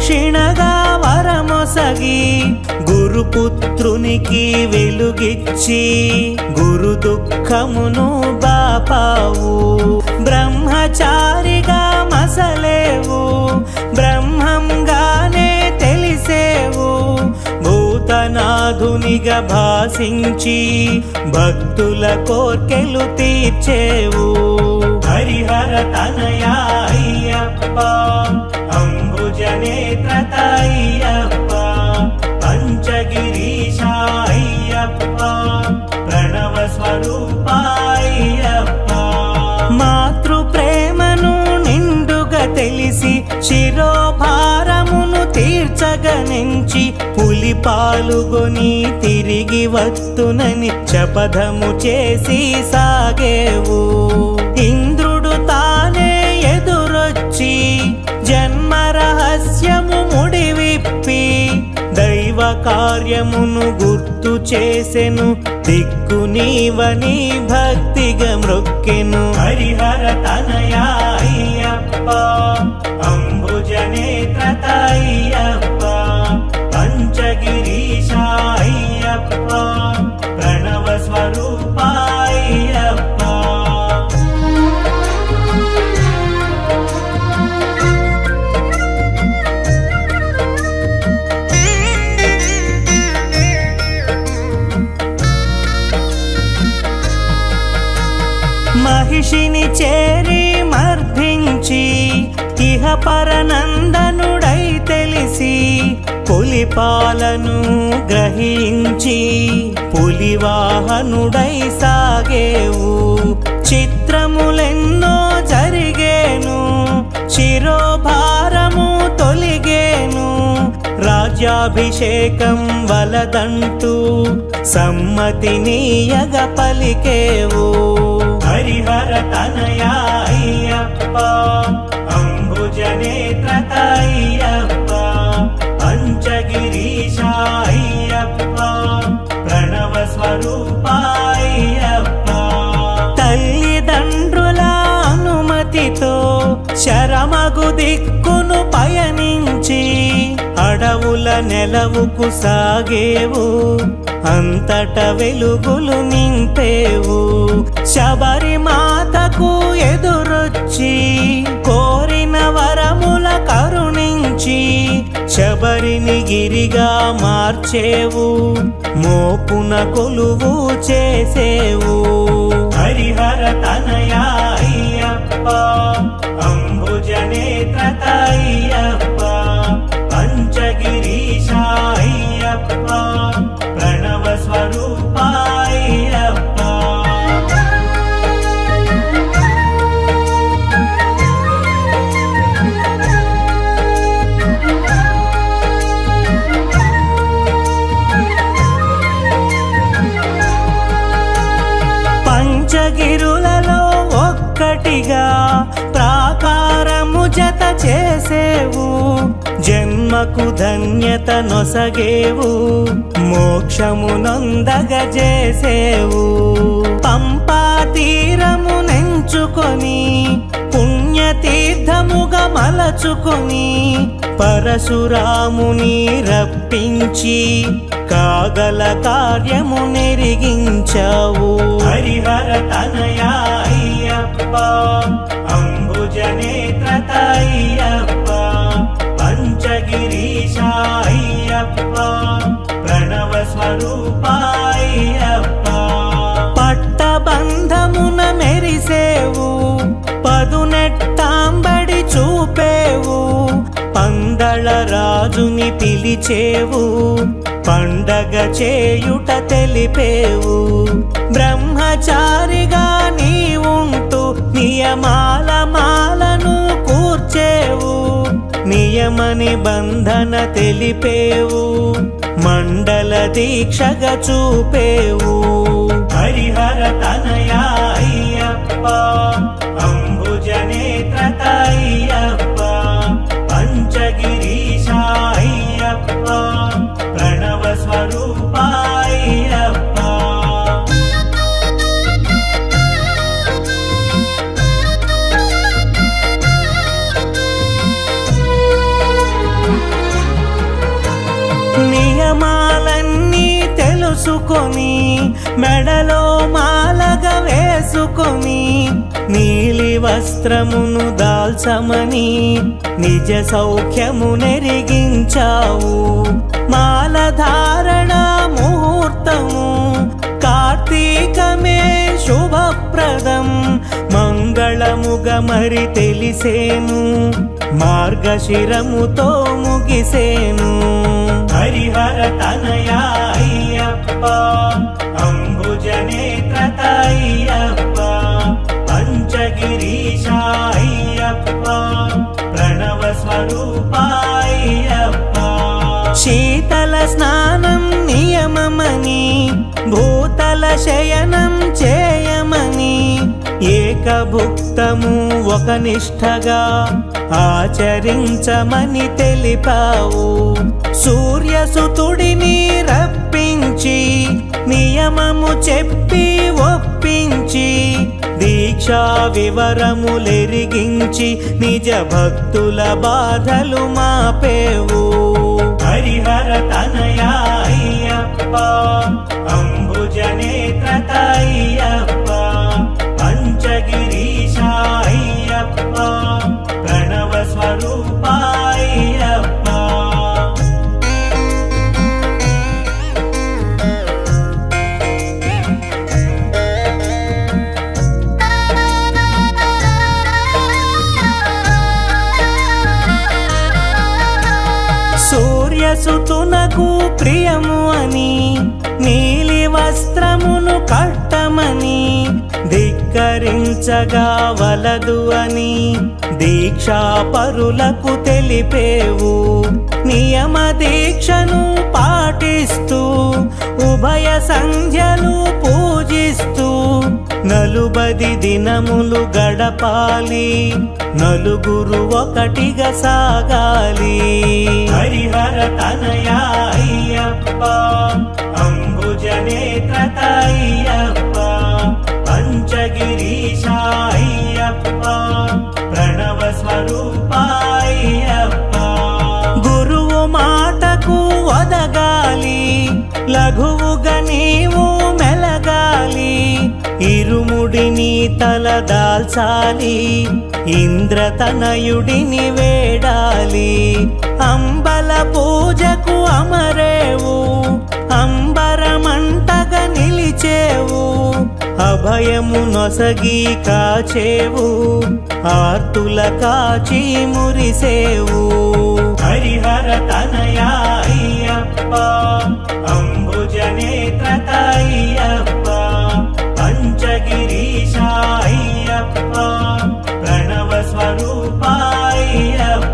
Speaker 1: దక్షిణగా వరమొసగి గురుపుత్రునికి వెలుగిచ్చి గురు దుఃఖమును బాపావు బ్రహ్మచారిగా మసలేవు బ్రహ్మంగానే తెలిసేవు భూతనాథునిగా భాసించి భక్తుల కోర్కెలు తీర్చేవు హరిహర తనయా అయ్యప్ప అంబుజనేత్రత అయ్యప్ప పంచగిరీశ అయ్యప్ప ప్రణవ స్వరూప అయ్యప్ప మాతృ ప్రేమను నిండుగా తెలిసి శిరోభారమును తీర్చగనించి పులి పాలుగొని తిరిగి వస్తునని శపథము చేసి సాగేవు ఇంద్రుడు తానే ఎదురొచ్చి జన్మ రహస్యము ముడివిప్పి దైవ కార్యమును గుర్తు చేసెను దిక్కు నీవని భక్తిగా మ్రొక్కెను హరిహర తనయా అయ్యప్ప అంబుజనేత్రత అయ్యప్ప పంచగిరీశ అయ్యప్ప ప్రణవ స్వరూప అయ్యప్ప మహిషిని చేరి మర్ధించి ఇహ పరనందనుడై తెలిసి పులిపాలను గ్రహించి పులివాహనుడై సాగేవు చిత్రములెన్నో జరిగేను శిరోభారము తొలిగేను రాజ్యాభిషేకం వలదంటూ సమ్మతినీయగ పలికేవు హరిహర తనయా అయ్యప్ప అంబుజనేత్రత అయ్యప్ప పంచగిరీశ అయ్యప్ప ప్రణవ స్వరూప అయ్యప్ప తల్లిదండ్రుల అనుమతితో శరమగు దిక్కును పయనించి అడవుల నెలవుకు సాగేవు అంతట వెలుగులు నింపేవు శబరిమాతకు ఎదురొచ్చి కోరిన వరముల కరుణించి శబరిని గిరిగా మార్చేవు మోపున కొలువు చేసేవు హరిహర తనయా అయ్యప్ప అంబుజనేత్రత అయ్యప్ప పంచగిరీశ అయ్యప్ప ప్రణవ స్వరూప అయ్యప్ప పంచగిరులలో ఒక్కటిగా ప్రాకారము జత చేసేవు జన్మకు ధన్యత నొసగేవు మోక్షము నొందగ చేసేవు పంపా తీరము నెంచుకొని పుణ్యతీర్థముగా మలచుకొని పరశురాముని రప్పించి కాగల కార్యము నెరిగించావు హరిహర తనయా అయ్యప్ప అంబుజనేత్రత అయ్యప్ప పంచగిరీశ అయ్యప్ప ప్రణవ స్వరూప అయ్యప్ప పట్టబంధమున మెరిసేవు పదునెట్టాంబడి చూపేవు పందళ రాజుని పిలిచేవు పండగ చేయుట తెలిపేవు బ్రహ్మచారిగా నీవుంటూ నియమాల మాలను కూర్చేవు నియమ నిబంధన తెలిపేవు మండల దీక్షగా చూపేవు హరిహర తనయా అయ్యప్ప అంబుజనేత్రత అయ్యప్ప పంచగిరీశ అయ్యప్ప ప్రణవ స్వరూప అయ్యప్ప పూసుకొని మెడలో మాలగా వేసుకొని నీలి వస్త్రమును దాల్చమని నిజ సౌఖ్యము నెరిగించావు మాలధారణ ముహూర్తము కార్తీకమే శుభప్రదం మంగళముగా మరి తెలిసేను మార్గశిరముతో ముగిసేను హరిహర తనయా అయ్యప్ప అంబుజనేత్రత అయ్యప్ప పంచగిరీశ అయ్యప్ప ప్రణవ స్వరూప అయ్యప్ప శీతల స్నానం నియమమని భూతల శయనం చేయమని ఏకభుక్తము ఒక నిష్ఠగా ఆచరించమని తెలిపావు సూర్యసుతుడిని రప్పించి నియమము చెప్పి ఒప్పించి దీక్షా వివరములెరిగించి నిజ భక్తుల బాధలు మాపేవు హరిహర తనయా అయ్యప్ప అంబుజనేత్రత అయ్యప్ప పంచగిరీశ అయ్యప్ప ప్రణవ స్వరూప అయ్యప్ప సూర్యసుతునకు ప్రియము అని నీలి వస్త్రమును కట్టమని ధిక్కరించగా వలదు అని దీక్షా పరులకు తెలిపేవు నియమ దీక్షను పాటిస్తూ ఉభయ సంధ్యలు పూజిస్తూ నలుబది దినములు గడపాలి నలుగురు ఒకటిగా సాగాలి హరిహర తనయా అయ్యప్ప అంబుజనేత్రత అయ్యప్ప పంచగిరీశ అయ్యప్ప ప్రణవ స్వరూప అయ్యప్ప గురువు మాటకు ఒదగాలి లఘువుగా నీవు మెలగాలి ఇరుముడిని తల దాల్చాలి ఇంద్రతనయుడిని వేడాలి అంబల పూజకు అమరేవు అంబరమంటగా నిలిచేవు అభయము నొసగి కాచేవు ఆర్తుల కాచి మురిసేవు హరిహర తనయా అయ్యప్ప అంబుజనేత్రత అయ్యప్ప పంచగిరీశ అయ్యప్ప ప్రణవ స్వరూప అయ్యప్ప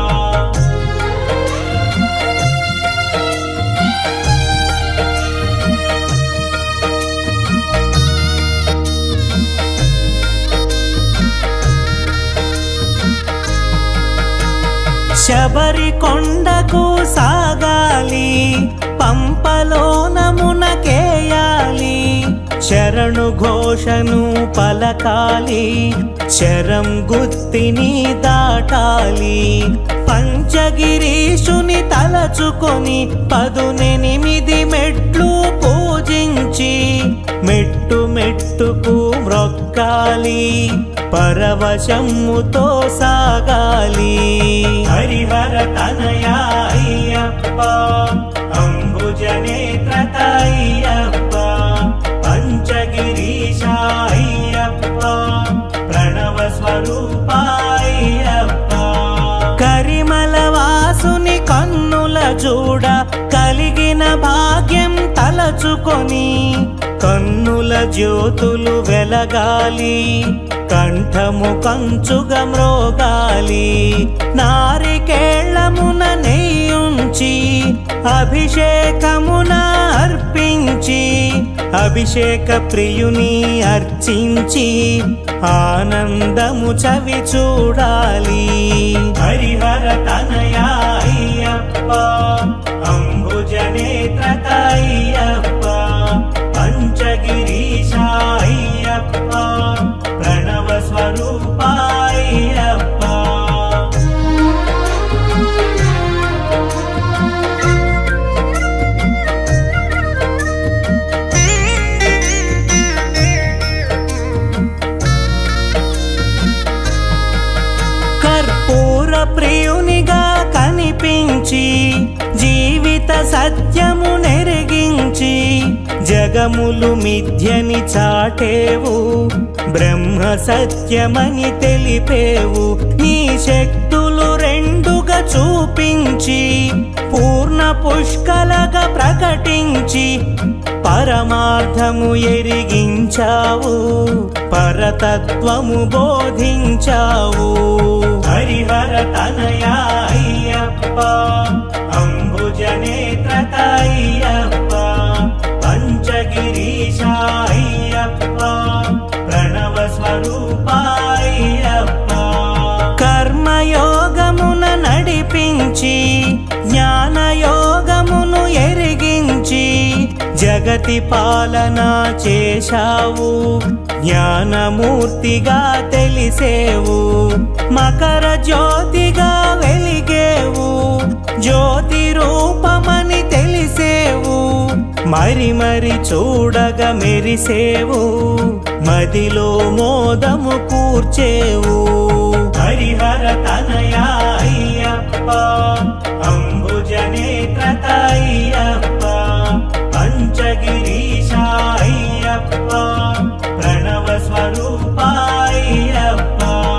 Speaker 1: శబరి కొండకు సాగాలి పంపలో నమునకేయాలి శరణు ఘోషను పలకాలి శరం గుత్తిని దాటాలి పంచగిరీషుని తలచుకొని పదునెనిమిది మెట్లు పూజించి మెట్టు మెట్టుకు మ్రొక్కాలి పరవశమ్ముతో సాగాలి హరిహర తనయా అయ్యప్ప అంబుజనేత్రత అయ్యప్ప పంచగిరీశ అయ్యప్ప ప్రణవ స్వరూప అయ్యప్ప కరిమల వాసుని కన్నుల చూడ కలిగిన భాగ్యం తలచుకొని కన్నుల జ్యోతులు వెలగాలి కంఠము కంచుగా మ్రోగాలి నారికేళ్లమున నెయ్యుంచి అభిషేకమున అర్పించి అభిషేక ప్రియుని అర్చించి ఆనందము చవి చూడాలి హరిహర తనయా అయ్యప్ప అంబుజనేత్రత అయ్యప్ప పంచగిరీశ అయ్యప్ప ప్రణవ స్వరూప అయ్యప్ప
Speaker 2: సత్యము నెరిగించి జగములు మిథ్యని చాటేవు బ్రహ్మ సత్యమని తెలిపేవు నీ శక్తులు రెండుగా చూపించి పూర్ణ పుష్కలగా ప్రకటించి పరమార్థము ఎరిగించావు పరతత్వము బోధించావు
Speaker 1: హరిహర తనయా అయ్యప్ప అంబుజ నేత్రత అయ్యప్ప పంచగిరీశ అయ్యప్ప ప్రణవ స్వరూప అయ్యప్ప
Speaker 2: కర్మయోగమున నడిపించి జ్ఞానయోగమును ఎరిగించి జగతి పాలన చేశావు జ్ఞానమూర్తిగా తెలిసేవు మకర జ్యోతిగా వెలిగేవు జ్యోతి రూపమని తెలిసేవు మరి మరి చూడగా మెరిసేవు మదిలో మోదము కూర్చేవు
Speaker 1: హరిహర తనయా అయ్యప్ప అంబుజ నేత్రత అయ్యప్ప పంచగిరీశ అయ్యప్ప ప్రణవ స్వరూప అయ్యప్ప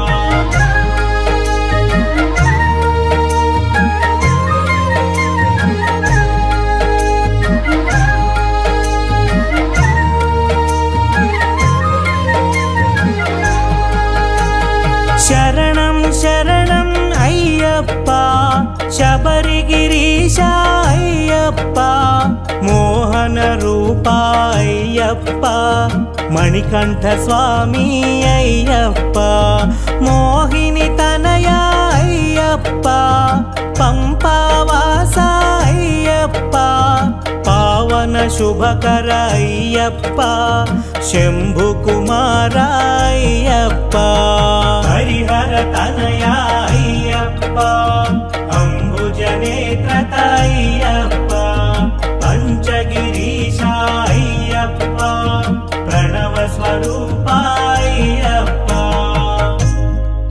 Speaker 2: శరణం శరణం అయ్యప్ప శబరిగిరీశ అయ్యప్ప మోహన రూప అయ్యప్ప మణికంఠ స్వామి అయ్యప్ప మోహిని తనయ అయ్యప్ప పంపావాస అయ్యప్ప పావన శుభకర అయ్యప్ప శంభు కుమార అయ్యప్ప